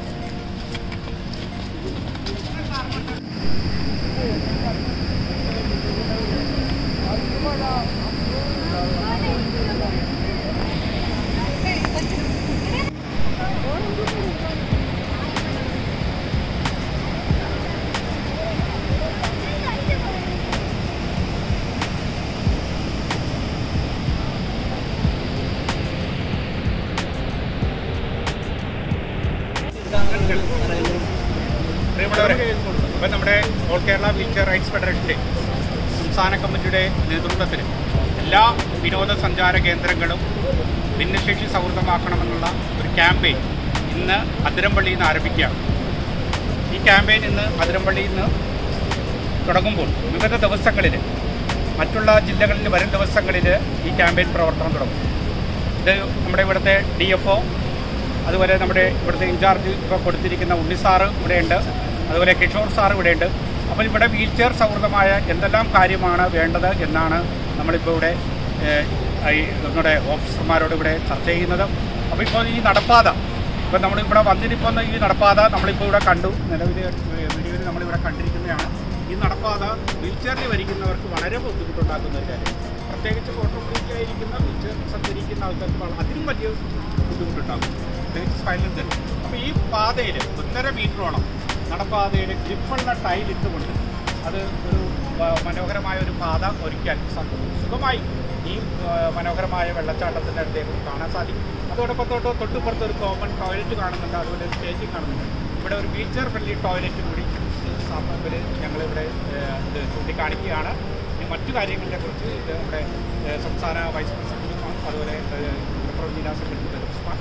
പ്രിയമുള്ളവരെ ഇപ്പം നമ്മുടെ ഓൾ കേരള വീൽചെയർ റൈറ്റ്സ് ഫെഡറേഷൻ്റെ സംസ്ഥാന കമ്മിറ്റിയുടെ നേതൃത്വത്തിൽ എല്ലാ വിനോദസഞ്ചാര കേന്ദ്രങ്ങളും ഭിന്നശേഷി സൗഹൃദമാക്കണമെന്നുള്ള ഒരു ക്യാമ്പയിൻ ഇന്ന് അതിരമ്പള്ളിയിൽ നിന്ന് ആരംഭിക്കുകയാണ് ഈ ക്യാമ്പയിൻ ഇന്ന് അതിരമ്പള്ളിയിൽ നിന്ന് തുടങ്ങുമ്പോൾ വിവിധ ദിവസങ്ങളിൽ മറ്റുള്ള ജില്ലകളിൽ വരും ദിവസങ്ങളിൽ ഈ ക്യാമ്പയിൻ പ്രവർത്തനം തുടങ്ങും ഇത് നമ്മുടെ ഇവിടുത്തെ ഡി എഫ് ഒ അതുപോലെ നമ്മുടെ ഇവിടുത്തെ ഇൻചാർജ് ഇപ്പോൾ കൊടുത്തിരിക്കുന്ന ഉണ്ണി സാറ് ഇവിടെയുണ്ട് അതുപോലെ കിഷോർ സാർ ഇവിടെയുണ്ട് അപ്പോൾ ഇവിടെ വീൽ ചെയർ സൗഹൃദമായ എന്തെല്ലാം കാര്യമാണ് വേണ്ടത് എന്നാണ് നമ്മളിപ്പോൾ ഇവിടെ ഏഹ്, ഈ നമ്മുടെ ഓഫീസർമാരോട് ഇവിടെ ചർച്ച ചെയ്യുന്നത് അപ്പോൾ ഇപ്പോൾ ഈ നടപ്പാത ഇപ്പോൾ നമ്മളിവിടെ വന്നിരിക്കുന്ന ഈ നടപ്പാത നമ്മളിപ്പോൾ ഇവിടെ കണ്ടു നിലവിൽ വീഡിയോയിൽ നമ്മളിവിടെ കണ്ടിരിക്കുന്നതാണ് ഈ നടപ്പാത വീൽ ചെയറിൽ വരിക്കുന്നവർക്ക് വളരെ ബുദ്ധിമുട്ടുണ്ടാക്കുന്ന ഒരു കാര്യം പ്രത്യേകിച്ച് ഓട്ടോമാറ്റിക്കായിരിക്കുന്ന വീൽ ചെയർ സഞ്ചരിക്കുന്ന ആൾക്കാർക്ക് വള- അതിനും വലിയ ബുദ്ധിമുട്ടുണ്ടാകും പ്രത്യേകിച്ച് സ്പൈനൽ തെറ്റ് അപ്പോൾ ഈ പാതയിൽ ഒന്നര മീറ്ററോളം നടപ്പാതയിൽ ഗ്രിപ്പുള്ള ടൈൽ ഇട്ടുകൊണ്ട് അത് ഒരു വ- മനോഹരമായ ഒരു പാത ഒരുക്കാൻ സാധിക്കും സുഖമായി ഈ ആ, മനോഹരമായ വെള്ളച്ചാട്ടത്തിൻ്റെ അടുത്തേക്ക് കാണാൻ സാധിക്കും അതോടൊപ്പം തൊട്ട് തൊട്ടുപുറത്ത് ഒരു കോമൺ ടോയ്ലറ്റ് കാണുന്നുണ്ട് അതുപോലെ ഒരു സ്റ്റേജിങ് കാണുന്നുണ്ട് ഇവിടെ ഒരു വീൽചെയർ ഫ്രണ്ട്ലി ടോയ്ലറ്റ് കൂടി സമയത്തിൽ ഞങ്ങളിവിടെ ഏഹ്, ഇത് ചൂണ്ടിക്കാണിക്കുകയാണ് ഇനി മറ്റു കാര്യങ്ങളെ കുറിച്ച് ഇത് നമ്മുടെ ഏഹ്, സംസ്ഥാന വൈസ് പ്രസിഡന്റും അതുപോലെ ഏഹ്, മലപ്പുറം ജില്ലാ സെക്രട്ടറി ഉസ്മാൻ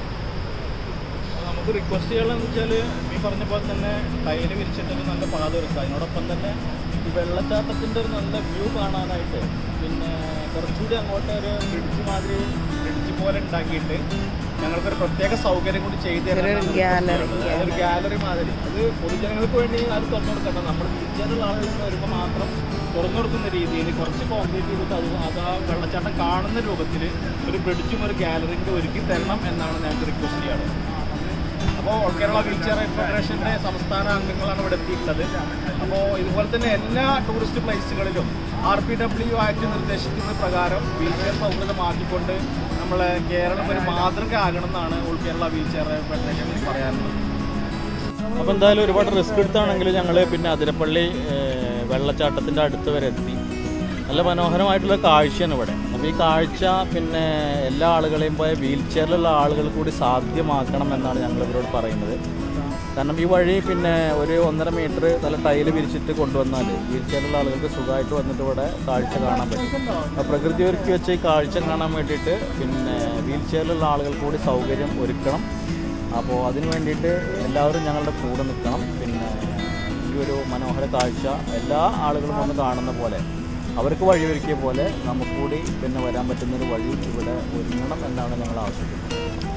നമുക്ക് റിക്വസ്റ്റ് ചെയ്യാനുള്ളതെന്ന് വെച്ചാൽ ഈ പറഞ്ഞ പോലെ തന്നെ ടൈല് വിരിച്ചിട്ടൊരു നല്ല പാത ഒരുക്കുക അതിനോടൊപ്പം തന്നെ ഈ വെള്ളച്ചാട്ടത്തിൻ്റെ ഒരു നല്ല വ്യൂ കാണാനായിട്ട് പിന്നെ കുറച്ചുകൂടി അങ്ങോട്ട് ഒരു ബ്രിഡ്ജ് മാതിരി ബ്രിഡ്ജ് പോലെ ഉണ്ടാക്കിയിട്ട് ഞങ്ങൾക്കൊരു പ്രത്യേക സൗകര്യം കൂടി ചെയ്തു തരാനാണ് gallery, request ഒരു ഗാലറി മാതിരി അത് പൊതുജനങ്ങൾക്ക് വേണ്ടി അത് തുറന്നു കൊടുക്കണ്ട നമ്മൾ വിളിച്ചാലുള്ള ആളുകൾ വരുമ്പോൾ മാത്രം തുറന്നു കൊടുക്കുന്ന രീതിയിൽ കുറച്ച് കോൺക്രീറ്റ് ചെയ്തിട്ട് അത് അത് ആ വെള്ളച്ചാട്ടം കാണുന്ന രൂപത്തിൽ ഒരു ബ്രിഡ്ജും ഒരു ഗാലറിയും കൂടി ഒരുക്കി തരണം എന്നാണ് ഞങ്ങൾക്ക് റിക്വസ്റ്റ് ചെയ്യാറ് അപ്പോൾ ഓൾ കേരള വീൽചെയർ ഫെഡറേഷൻ്റെ സംസ്ഥാന അംഗങ്ങളാണ് ഇവിടെ എത്തിയിട്ടുള്ളത് അപ്പോൾ ഇതുപോലെ തന്നെ എല്ലാ ടൂറിസ്റ്റ് പ്ലേസുകളിലും ആർ പി ഡബ്ല്യു ആക്ട് നിർദ്ദേശിക്കുന്ന പ്രകാരം വീൽചെയർ സൗഹൃദമാക്കിക്കൊണ്ട് നമ്മളെ കേരളം ഒരു മാതൃക ആകണം എന്നാണ് ഓൾ കേരള വീൽചെയർ ഫെഡറേഷൻ പറയാനുള്ളത് അപ്പോൾ എന്തായാലും ഒരുപാട് റിസ്ക് എടുത്താണെങ്കിലും ഞങ്ങൾ പിന്നെ അതിരപ്പള്ളി ഏഹ്, വെള്ളച്ചാട്ടത്തിൻ്റെ അടുത്ത് വരെ എത്തി നല്ല മനോഹരമായിട്ടുള്ള കാഴ്ചയാണ് ഇവിടെ അപ്പോൾ ഈ കാഴ്ച പിന്നെ എല്ലാ ആളുകളെയും പോയ വീൽ ചെയറിലുള്ള ആളുകൾ കൂടി സാധ്യമാക്കണം എന്നാണ് ഞങ്ങൾ ഇവരോട് പറയുന്നത് കാരണം ഈ വഴി പിന്നെ ഒരു ഒന്നര മീറ്റർ നല്ല ടൈല് വിരിച്ചിട്ട് കൊണ്ടുവന്നാൽ വീൽ ചെയറിലുള്ള ആളുകൾക്ക് സുഖമായിട്ട് വന്നിട്ട് ഇവിടെ കാഴ്ച കാണാൻ പറ്റും അപ്പോൾ പ്രകൃതി ഒരുക്കി വെച്ച ഈ കാഴ്ച കാണാൻ വേണ്ടിയിട്ട് പിന്നെ വീൽ ചെയറിലുള്ള ആളുകൾ കൂടി സൗകര്യം ഒരുക്കണം അപ്പോൾ അതിന് വേണ്ടിയിട്ട് എല്ലാവരും ഞങ്ങളുടെ കൂടെ നിൽക്കണം പിന്നെ ഈ ഒരു മനോഹര കാഴ്ച എല്ലാ ആളുകളും വന്ന് കാണുന്ന പോലെ അവർക്ക് വഴിയൊരുക്കിയ പോലെ നമുക്ക് കൂടി പിന്നെ വരാൻ പറ്റുന്നൊരു വഴി ഇവിടെ ഒരുങ്ങണം എന്നാണ് ഞങ്ങൾ ആവശ്യപ്പെടുന്നത്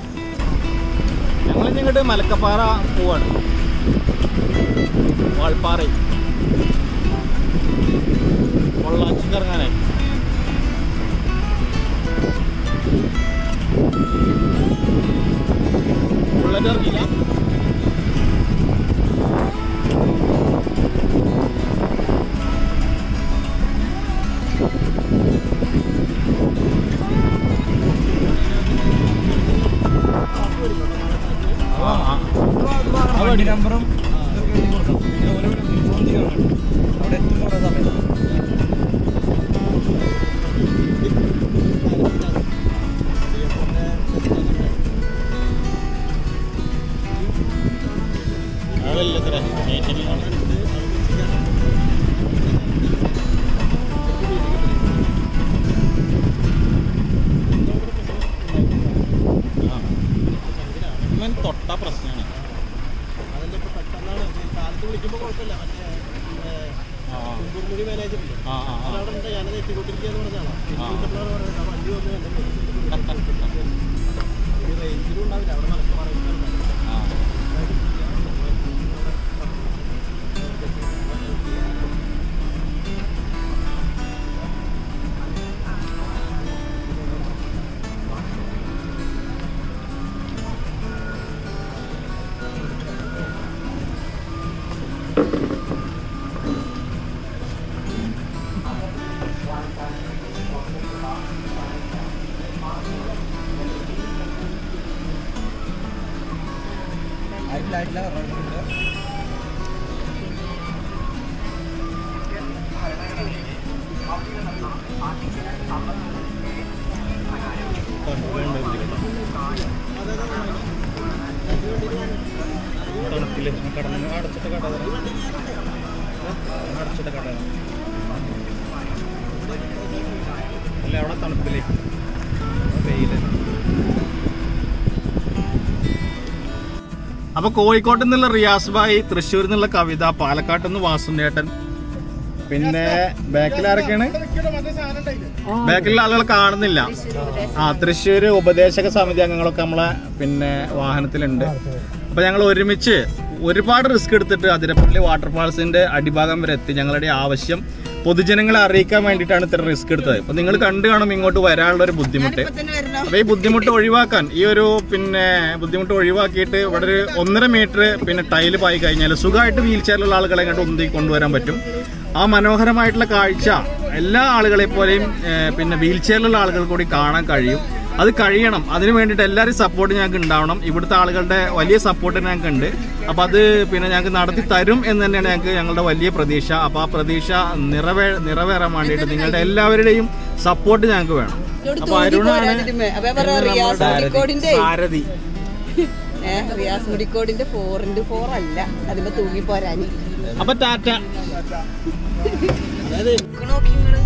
ഞങ്ങൾ ഇങ്ങോട്ട് മലക്കപ്പാറ പോവാണ് വാൾപ്പാറ പൊള്ളാച്ചിക്ക് ഇറങ്ങാനായി ബുള്ളറ്റ് ഇറങ്ങിയില്ല ആ ആ വണ്ടി നമ്പറും ഇതൊക്കെ എഴുതി കൊടുക്കണം പിന്നെ ഓരോ ഇൻഫോം ചെയ്യാൻ വേണ്ടി അവിടെ എത്തുമ്പോൾ ഓരോ സമയം അതല്ല ഇത്ര മീറ്റിംഗ് തൊട്ട പ്രശ്നമാണ് അതിൻ്റെ ഇപ്പോൾ പെട്ടെന്നാണ് കാലത്ത് വിളിക്കുമ്പോൾ ആ ആ ആ ആ ആ തണുപ്പില് കടന്ന് അടച്ചിട്ട് കട അടച്ചിട്ട് കട അല്ല അവിടെ തണുപ്പില്ലേ വെയില് അപ്പൊ കോഴിക്കോട്ട് നിന്നുള്ള റിയാസ് ഭായി തൃശ്ശൂരിൽ നിന്നുള്ള കവിത പാലക്കാട്ട് നിന്ന് വാസുണ്ണേട്ടൻ പിന്നെ ബാക്കിൽ ആരൊക്കെയാണ് ബാക്കിലുള്ള ആളുകൾ കാണുന്നില്ല ആ തൃശ്ശൂര് ഉപദേശക സമിതി അംഗങ്ങളൊക്കെ നമ്മളെ പിന്നെ വാഹനത്തിലുണ്ട് അപ്പൊ ഞങ്ങൾ ഒരുമിച്ച് ഒരുപാട് റിസ്ക് എടുത്തിട്ട് അതിരപ്പള്ളി വാട്ടർഫാൾസിന്റെ അടിഭാഗം വരെ എത്തി ഞങ്ങളുടെ ആവശ്യം പൊതുജനങ്ങളെ അറിയിക്കാൻ വേണ്ടിയിട്ടാണ് ഇത്ര റിസ്ക് എടുത്തത് അപ്പൊ നിങ്ങൾ കണ്ടു കാണും ഇങ്ങോട്ട് വരാനുള്ള ഒരു ബുദ്ധിമുട്ട് അപ്പൊ ഈ ബുദ്ധിമുട്ട് ഒഴിവാക്കാൻ ഈ ഒരു പിന്നെ ബുദ്ധിമുട്ട് ഒഴിവാക്കിയിട്ട് ഇവിടെ ഒരു ഒന്നര മീറ്റർ പിന്നെ ടൈല് പായി കഴിഞ്ഞാൽ സുഖമായിട്ട് വീൽ ചെയറിലുള്ള ആളുകളെ ഇങ്ങോട്ട് ഉന്തി കൊണ്ടുവരാൻ പറ്റും ആ മനോഹരമായിട്ടുള്ള കാഴ്ച എല്ലാ ആളുകളെ പോലെയും ഏഹ്, പിന്നെ വീൽ ചെയറിലുള്ള ആളുകൾ കൂടി കാണാൻ കഴിയും അത് കഴിയണം അതിന് വേണ്ടിയിട്ട് എല്ലാവരും സപ്പോർട്ട് ഞങ്ങൾക്ക് ഉണ്ടാവണം ഇവിടുത്തെ ആളുകളുടെ വലിയ സപ്പോർട്ട് ഞങ്ങൾക്ക് ഉണ്ട് അപ്പൊ അത് പിന്നെ ഞങ്ങൾക്ക് നടത്തി തരും എന്ന് തന്നെയാണ് ഞങ്ങൾക്ക് ഞങ്ങളുടെ വലിയ പ്രതീക്ഷ അപ്പൊ ആ പ്രതീക്ഷ നിറവേ നിറവേറാൻ വേണ്ടിയിട്ട് നിങ്ങളുടെ എല്ലാവരുടെയും സപ്പോർട്ട് ഞങ്ങൾക്ക് വേണം അപ്പൊ അരുണാണ് അപ്പൊ പറയാ റിയാസ് മുടിക്കോടിന്റെ സാരഥി ഏഹ് റിയാസ് മുടിക്കോടിന്റെ ഫോർ ഇന്റു ഫോർ അല്ല അതിപ്പോ തൂങ്ങി പോരാനി അപ്പൊ ടാറ്റ നോക്കി നിങ്ങള്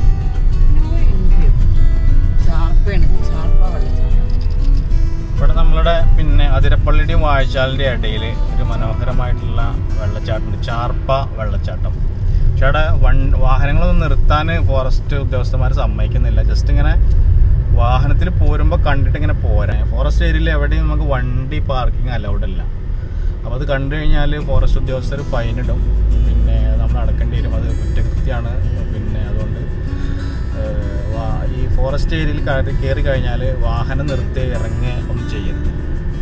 ചാർപ്പാണ് ചാർപ്പ വെള്ളച്ചാട്ടം ഇവിടെ നമ്മളുടെ പിന്നെ അതിരപ്പള്ളിയുടെയും വാഴച്ചാലിന്റെയും ഇടയിൽ ഒരു മനോഹരമായിട്ടുള്ള വെള്ളച്ചാട്ടം ചാർപ്പ വെള്ളച്ചാട്ടം പക്ഷെ അവിടെ വൺ വാഹനങ്ങളൊന്നും നിർത്താൻ ഫോറസ്റ്റ് ഉദ്യോഗസ്ഥന്മാർ സമ്മതിക്കുന്നില്ല ജസ്റ്റ് ഇങ്ങനെ വാഹനത്തിൽ പോരുമ്പോൾ കണ്ടിട്ട് ഇങ്ങനെ പോരാ ഫോറസ്റ്റ് ഏരിയയിൽ എവിടെയും നമുക്ക് വണ്ടി പാർക്കിംഗ് അലൗഡ് അല്ല അപ്പോൾ അത് കണ്ടു കഴിഞ്ഞാൽ ഫോറസ്റ്റ് ഉദ്യോഗസ്ഥർ ഫൈൻ ഇടും പിന്നെ നമ്മൾ അടക്കേണ്ടി വരും അത് കുറ്റകൃത്യമാണ് പിന്നെ അതുകൊണ്ട് ഏഹ്, വാ- ഈ ഫോറസ്റ്റ് ഏരിയയിൽ കയറി കയറി കഴിഞ്ഞാൽ വാഹനം നിർത്തി ഇറങ്ങുക ഒന്നും ചെയ്യരുത്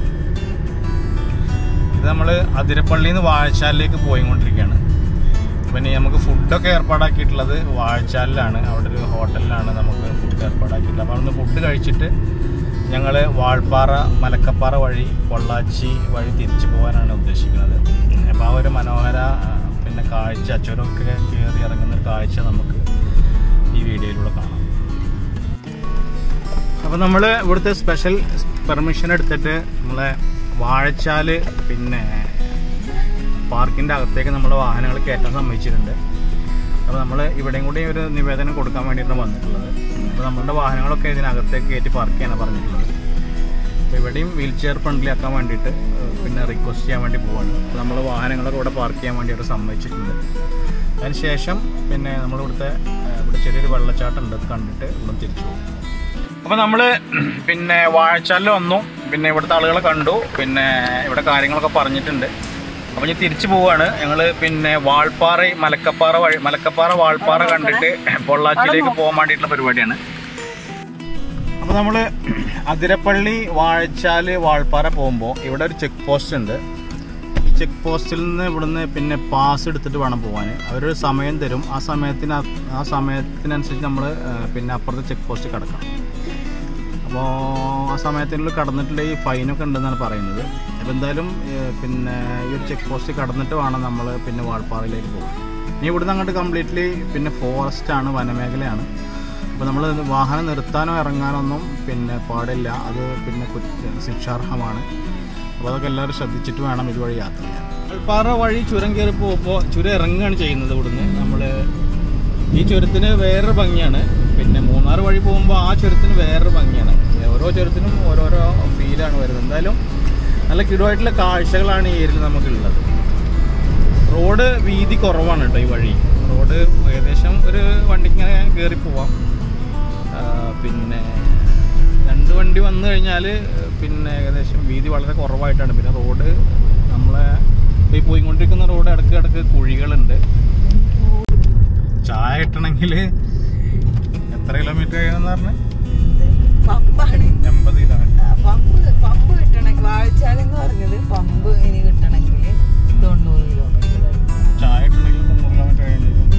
ഇത് നമ്മൾ അതിരപ്പള്ളിയിൽ നിന്ന് വാഴച്ചാലിലേക്ക് പോയിക്കൊണ്ടിരിക്കുകയാണ് പിന്നെ നമുക്ക് ഫുഡൊക്കെ ഏർപ്പാടാക്കിയിട്ടുള്ളത് വാഴച്ചാലിലാണ് അവിടെ ഒരു ഹോട്ടലിലാണ് നമുക്ക് ഫുഡ് ഏർപ്പാടാക്കിയിട്ടുള്ളത് അപ്പോൾ അവിടുന്ന് ഫുഡ് കഴിച്ചിട്ട് ഞങ്ങൾ വാൾപ്പാറ മലക്കപ്പാറ വഴി പൊള്ളാച്ചി വഴി തിരിച്ചു പോകാനാണ് ഉദ്ദേശിക്കുന്നത് അപ്പോൾ ആ ഒരു മനോഹര ആ, പിന്നെ കാഴ്ച ചുരമൊക്കെ കയറി ഇറങ്ങുന്ന ഒരു കാഴ്ച നമുക്ക് ഈ വീഡിയോയിലൂടെ കാണാം അപ്പോൾ നമ്മൾ ഇവിടുത്തെ സ്പെഷ്യൽ പെർമിഷൻ എടുത്തിട്ട് നമ്മളെ വാഴച്ചാല് പിന്നെ പാർക്കിൻ്റെ അകത്തേക്ക് നമ്മുടെ വാഹനങ്ങൾ കയറ്റാൻ സമ്മതിച്ചിട്ടുണ്ട് അപ്പോൾ നമ്മൾ ഇവിടെയും കൂടി ഒരു നിവേദനം കൊടുക്കാൻ വേണ്ടിയിട്ടാണ് വന്നിട്ടുള്ളത് അപ്പോൾ നമ്മളുടെ വാഹനങ്ങളൊക്കെ ഇതിനകത്തേക്ക് കയറ്റി പാർക്ക് ചെയ്യാനാണ് പറഞ്ഞിട്ടുള്ളത് അപ്പോൾ ഇവിടെയും വീൽ ചെയർ ഫ്രണ്ട്ലി ആക്കാൻ വേണ്ടിയിട്ട് ഏഹ്, പിന്നെ റിക്വസ്റ്റ് ചെയ്യാൻ വേണ്ടി പോവാണ് അപ്പോൾ നമ്മൾ വാഹനങ്ങളൊക്കെ ഇവിടെ പാർക്ക് ചെയ്യാൻ വേണ്ടി അവർ സമ്മതിച്ചിട്ടുണ്ട് അതിനുശേഷം പിന്നെ നമ്മളിവിടുത്തെ ഏഹ്, ഇവിടെ ചെറിയൊരു വെള്ളച്ചാട്ടം ഉണ്ട് അത് കണ്ടിട്ട് ഇവിടെ തിരിച്ചു പോകും അപ്പോൾ നമ്മൾ പിന്നെ വാഴച്ചാലിൽ വന്നു പിന്നെ ഇവിടുത്തെ ആളുകളെ കണ്ടു പിന്നെ ഇവിടെ കാര്യങ്ങളൊക്കെ പറഞ്ഞിട്ടുണ്ട് അപ്പോൾ ഞാൻ തിരിച്ചു പോവാണ് ഞങ്ങൾ പിന്നെ വാൾപ്പാറ മലക്കപ്പാറ വഴി മലക്കപ്പാറ വാൾപ്പാറ കണ്ടിട്ട് പൊള്ളാച്ചിയിലേക്ക് പോകാൻ വേണ്ടിയിട്ടുള്ള പരിപാടിയാണ് അപ്പോൾ നമ്മൾ അതിരപ്പള്ളി വാഴച്ചാല് വാൾപ്പാറ പോകുമ്പോൾ ഇവിടെ ഒരു ചെക്ക് പോസ്റ്റ് ഉണ്ട് ഈ ചെക്ക് പോസ്റ്റിൽ നിന്ന് ഇവിടുന്ന് പിന്നെ പാസ് എടുത്തിട്ട് വേണം പോകാൻ അവരൊരു സമയം തരും ആ സമയത്തിന് അ- ആ സമയത്തിനനുസരിച്ച് നമ്മൾ പിന്നെ അപ്പുറത്തെ ചെക്ക് പോസ്റ്റ് കിടക്കണം അപ്പോൾ ആ സമയത്തിനുള്ളിൽ കടന്നിട്ടുണ്ടെങ്കിൽ ഫൈനൊക്കെ ഉണ്ടെന്നാണ് പറയുന്നത് അപ്പോൾ എന്തായാലും ഏഹ്, പിന്നെ ഈ ഒരു ചെക്ക് പോസ്റ്റ് കടന്നിട്ട് വേണം നമ്മൾ പിന്നെ വാൾപ്പാറയിലേക്ക് പോകാൻ ഇനി ഇവിടുന്ന് അങ്ങോട്ട് കംപ്ലീറ്റ്ലി പിന്നെ ഫോറസ്റ്റാണ് വനമേഖലയാണ് അപ്പോൾ നമ്മൾ വാഹനം നിർത്താനോ ഇറങ്ങാനോ ഒന്നും പിന്നെ പാടില്ല അത് പിന്നെ കുറ്റ ശിക്ഷാർഹമാണ് അപ്പോൾ അതൊക്കെ എല്ലാവരും ശ്രദ്ധിച്ചിട്ട് വേണം ഇതുവഴി യാത്ര ചെയ്യാൻ വാൾപ്പാറ വഴി ചുരം കയറി പോകുമ്പോൾ ചുരം ഇറങ്ങുകയാണ് ചെയ്യുന്നത് ഇവിടുന്ന് നമ്മൾ ഈ ചുരത്തിന് വേറൊരു ഭംഗിയാണ് പിന്നെ മൂന്നാർ വഴി പോകുമ്പോൾ ആ ചുരത്തിന് വേറൊരു ഭംഗിയാണ് ഓരോ ചുരത്തിനും ഓരോരോ ഫീലാണ് വരുന്നത് എന്തായാലും നല്ല കിടുവായിട്ടുള്ള കാഴ്ചകളാണ് ഈ ഏരിയയിൽ നമുക്കുള്ളത് റോഡ് റോഡ് വീതി കുറവാണ് കേട്ടോ ഈ വഴി റോഡ് ഏകദേശം ഒരു വണ്ടിക്ക് ഇങ്ങനെ കയറി പോവാം ആ, പിന്നെ രണ്ട് വണ്ടി വന്നു കഴിഞ്ഞാൽ പിന്നെ ഏകദേശം വീതി വളരെ കുറവായിട്ടാണ് പിന്നെ റോഡ് നമ്മളെ ഈ പോയിക്കൊണ്ടിരിക്കുന്ന റോഡ് ഇടക്ക് ഇടക്ക് കുഴികളുണ്ട് ചായ കിട്ടണമെങ്കിൽ എത്ര കിലോമീറ്റർ കഴിയണമെന്ന് പറഞ്ഞ് പമ്പാണ് എൺപത് കിലോമീറ്റർ ആ, പമ്പ് പമ്പ് കിട്ടണമെങ്കിൽ വാഴച്ചാലെന്ന് പറഞ്ഞത് പമ്പ് ഇനി കിട്ടണമെങ്കിൽ തൊണ്ണൂറ് കിലോമീറ്റർ ചായ കിട്ടണമെങ്കിൽ തൊണ്ണൂറ് കിലോമീറ്റർ കഴിയേണ്ടി വരും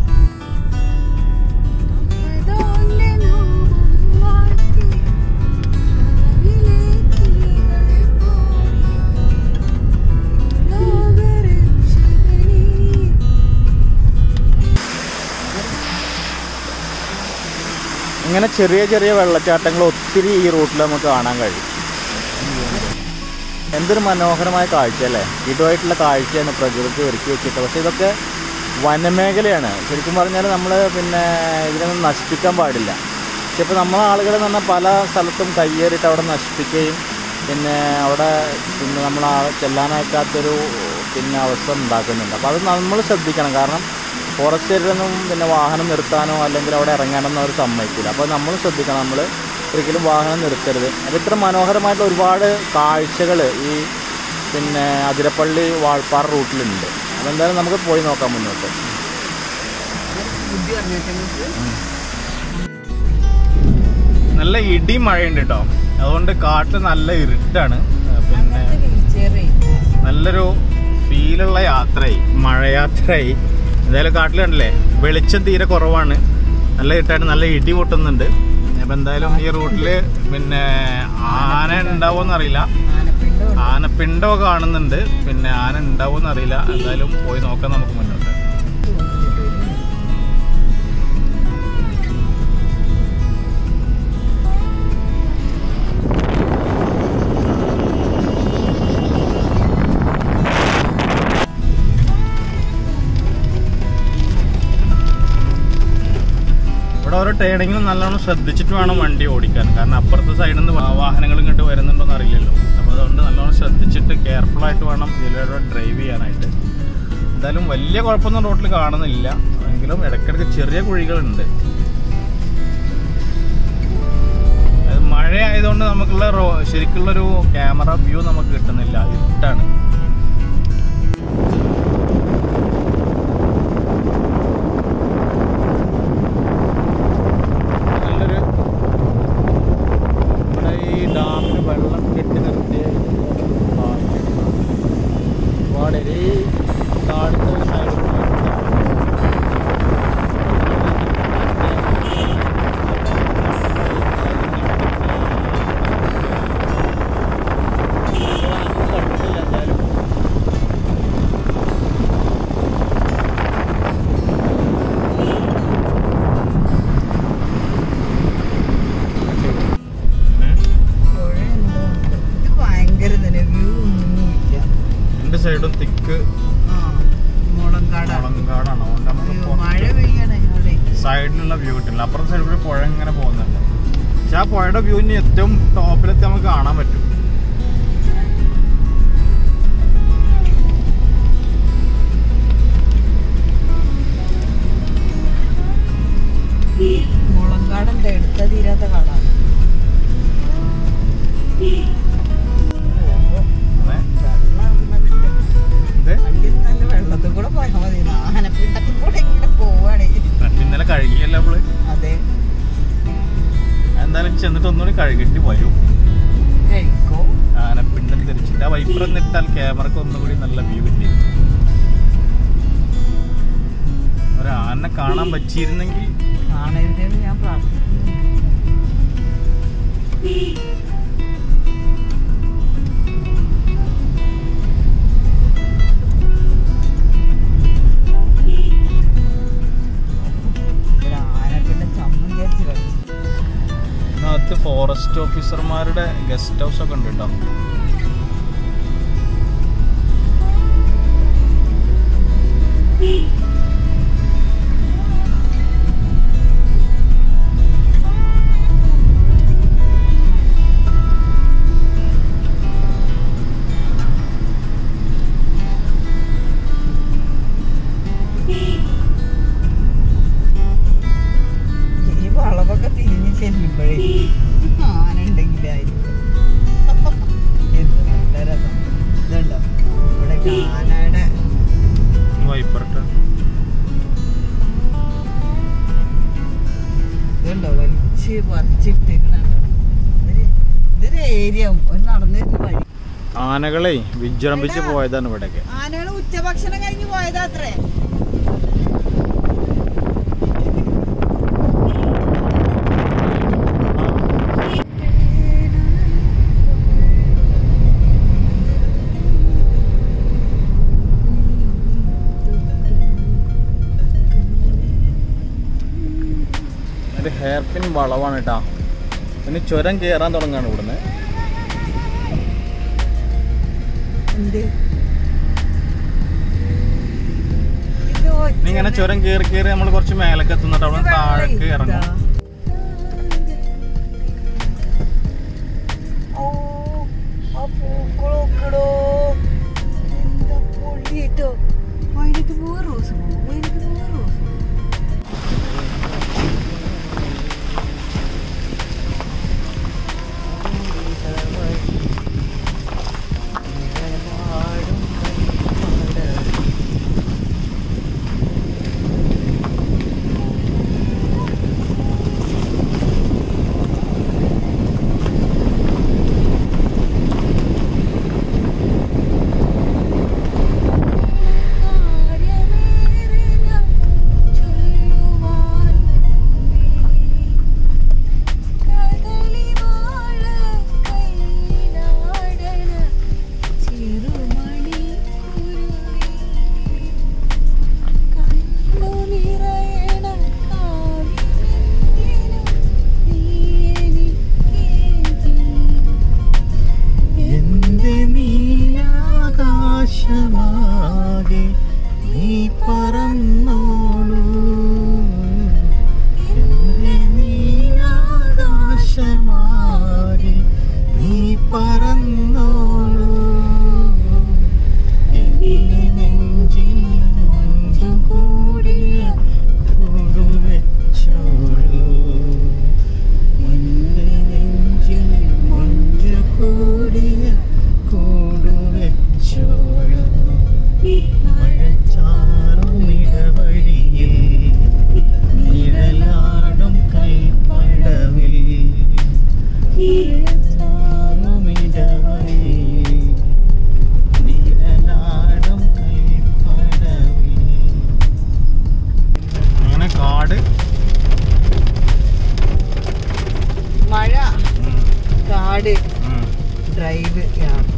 ഇങ്ങനെ ചെറിയ ചെറിയ വെള്ളച്ചാട്ടങ്ങൾ ഒത്തിരി ഈ റൂട്ടിൽ നമുക്ക് കാണാൻ കഴിയും എന്തൊരു മനോഹരമായ കാഴ്ച അല്ലേ ഇതുമായിട്ടുള്ള കാഴ്ചയാണ് പ്രകൃതി ഒരുക്കി വെച്ചിട്ട് പക്ഷേ ഇതൊക്കെ വനമേഖലയാണ് ശരിക്കും പറഞ്ഞാൽ നമ്മൾ പിന്നെ ഇതിനൊന്നും നശിപ്പിക്കാൻ പാടില്ല പക്ഷെ ഇപ്പോൾ നമ്മളെ ആളുകൾ എന്ന് പറഞ്ഞാൽ പല സ്ഥലത്തും കയ്യേറിയിട്ട് അവിടെ നശിപ്പിക്കുകയും പിന്നെ അവിടെ പിന്നെ നമ്മൾ ആ ചെല്ലാനയക്കാത്തൊരു പിന്നെ അവസ്ഥ ഉണ്ടാക്കുന്നുണ്ട് അപ്പോൾ അത് നമ്മൾ ശ്രദ്ധിക്കണം കാരണം ഫോറസ്റ്റ് ഏരിയയിലൊന്നും പിന്നെ വാഹനം നിർത്താനോ അല്ലെങ്കിൽ അവിടെ ഇറങ്ങാനൊന്നും അവർ സമ്മതിക്കില്ല അപ്പോൾ നമ്മൾ ശ്രദ്ധിക്കണം നമ്മൾ ഒരിക്കലും വാഹനം നിർത്തരുത് അപ്പോൾ ഇത്ര മനോഹരമായിട്ടുള്ള ഒരുപാട് കാഴ്ചകൾ ഈ പിന്നെ അതിരപ്പള്ളി വാൾപ്പാറ റൂട്ടിലുണ്ട് അതെന്തായാലും നമുക്ക് പോയി നോക്കാം മുന്നോട്ട് ബുദ്ധി പറഞ്ഞിട്ട് നല്ല ഇടി മഴയുണ്ട് കേട്ടോ അതുകൊണ്ട് കാട്ടിൽ നല്ല ഇരുട്ടാണ് ആ, പിന്നെ അങ്ങനത്തെ വീൽചെയറേ നല്ലൊരു ഫീലുള്ള യാത്രയായി മഴയാത്രയായി എന്തായാലും കാട്ടിൽ കണ്ടില്ലേ വെളിച്ചം തീരെ കുറവാണ് നല്ല ഇരുട്ടായിട്ട് നല്ല ഇടി പൊട്ടുന്നുണ്ട് അപ്പം എന്തായാലും ഈ റൂട്ടിൽ പിന്നെ ആന ഉണ്ടാവുമെന്ന് അറിയില്ല ആനപ്പിണ്ടോ ആനപ്പിണ്ടോ കാണുന്നുണ്ട് പിന്നെ ആന ഉണ്ടാവുമെന്ന് അറിയില്ല എന്തായാലും പോയി നോക്കാം നമുക്ക് മുന്നോട്ട് ഇവിടെ ഓരോ ടേണിങ്ങിലും നല്ലോണം ശ്രദ്ധിച്ചിട്ട് വേണം വണ്ടി ഓടിക്കാൻ കാരണം അപ്പുറത്തെ സൈഡിൽ നിന്ന് വാഹനങ്ങൾ ഇങ്ങോട്ട് വരുന്നുണ്ടോന്ന് അറിയില്ലല്ലോ അപ്പോൾ അതുകൊണ്ട് നല്ലോണം ശ്രദ്ധിച്ചിട്ട് കെയർഫുൾ ആയിട്ട് വേണം ഇതിലൂടെ ഡ്രൈവ് ചെയ്യാനായിട്ട് എന്തായാലും വലിയ കുഴപ്പമൊന്നും റോട്ടിൽ കാണുന്നില്ല എങ്കിലും ഇടയ്ക്കിടയ്ക്ക് ചെറിയ കുഴികളുണ്ട് അത് മഴ ആയതുകൊണ്ട് നമുക്കുള്ള റോ ശരിക്കുള്ളൊരു ക്യാമറ വ്യൂ നമുക്ക് കിട്ടുന്നില്ല ഇരുട്ടാണ് നല്ലൊരു ഇവിടെ ഈ ഡാമിന് വെള്ളം കെട്ടി നിർത്തിയ ഭാഗം. ഒരുപാട് ഈ കാടിൻ്റെ ഒരു സൈഡിൽ കണ്ടിട്ടില്ല എന്തായാലും ഉം. പുഴ എന്തോ ഉണ്ട്. ഇത് ഭയങ്കര തന്നെ വ്യൂ ഒന്നുമില്ല രണ്ട് സൈഡും തിക്ക് ആ മുളങ്കാടാണ് മുളങ്കാടാണ് അതുകൊണ്ട് നമുക്ക് അയ്യോ, പുറത്ത് മഴ പെയ്യണേ അവിടെ സൈഡിലുള്ള വ്യൂ കിട്ടില്ല അപ്പുറത്തെ സൈഡിൽ കൂടി പുഴ ഇങ്ങനെ പോകുന്നുണ്ട് പക്ഷെ ആ പുഴയുടെ വ്യൂ ഇനി ഏറ്റവും ടോപ്പിലെത്തി നമുക്ക് കാണാൻ പറ്റും മുളങ്കാടന്റെ എടുത്ത തീരാത്ത കാടാണ് പോകുമ്പോ അതെ വെള്ളം നല്ല ഇത് വണ്ടി നല്ല വെള്ളത്തിൽ കൂടെ പോയാൽ മതി ആനപ്പിണ്ടത്തിൽ കൂടെ ഇങ്ങനെ പോവാണ് വണ്ടി ഇന്നലെ കഴുകിയല്ല നമ്മള് അതെ എന്തായാലും ചെന്നിട്ട് ഒന്നുകൂടി കഴുകേണ്ടി വരും കഴിക്കോ ആനപ്പിണ്ടൽ തിരിച്ചിട്ട് ആ വൈപ്പർ എന്നിട്ടാൽ ക്യാമറക്ക് ഒന്നുകൂടി നല്ല വ്യൂ കിട്ടി ഒരു ആനെ കാണാൻ പറ്റിയിരുന്നെങ്കിൽ കാണരുതെന്ന് ഞാൻ പ്രാർത്ഥിക്കുന്നു ഇവിടെ ആനപ്പിണ്ടം ചമ്മം വിചാരിച്ച് കളിച്ചു ഇതിനകത്ത് ഫോറസ്റ്റ് ഓഫീസർമാരുടെ ഗസ്റ്റ് ഹൗസ് ഒക്കെ ഉണ്ട് കേട്ടോ ഏരിയ ഒരു നടന്നിരുന്ന വഴി ആനകളെ വിജൃംഭിച്ച് പോയതാണ് ഇവിടേക്ക് ആനകൾ ഉച്ചഭക്ഷണം കഴിഞ്ഞ് പോയതാത്രേ ഒരു ഹെയർ പിൻ വളവാണ് കേട്ടാ പിന്നെ ചുരം കയറാൻ തുടങ്ങാണ് ഇവിടുന്ന് എന്ത് ഇത് ഒറ്റ- ഇനി ഇങ്ങനെ ചുരം കയറി കയറി നമ്മൾ കുറച്ച് മേലേക്ക് എത്തുന്നുണ്ട് അവിടെ ഇത് വെള്ളം താഴേക്ക് ഇതാ. ഇറങ്ങും ഓ, ആ പൂക്കളൊക്കെടോ. എന്താ പൊള്ളിയിട്ടോ. അതിനകത്ത് വേറെ റോസ് പോകും. അതിനകത്ത് വേറെ റോസ് പോകും. എന്റെ നീലാകാശമാകെ നീ പറന്നോളൂ എന്റെ നീലാകാശമാകെ നീ പറന്നോളൂ എന്റെ നെഞ്ചിൽ നെഞ്ചു കൂടിയ കൂടുവെച്ചോളൂ എന്റെ നെഞ്ചിൽ മൊഞ്ചു കൂടിയ കൂടുവെച്ചോളൂ മഴച്ചാറുമിടവഴിയിൽ നിഴലാടും കൈപ്പടവിൽ മഴച്ചാറുമിടവഴിയിൽ നിഴലാടും കൈപ്പടവിൽ അങ്ങനെ കാട് മഴ കാട് ഡ്രൈവ് യാത്ര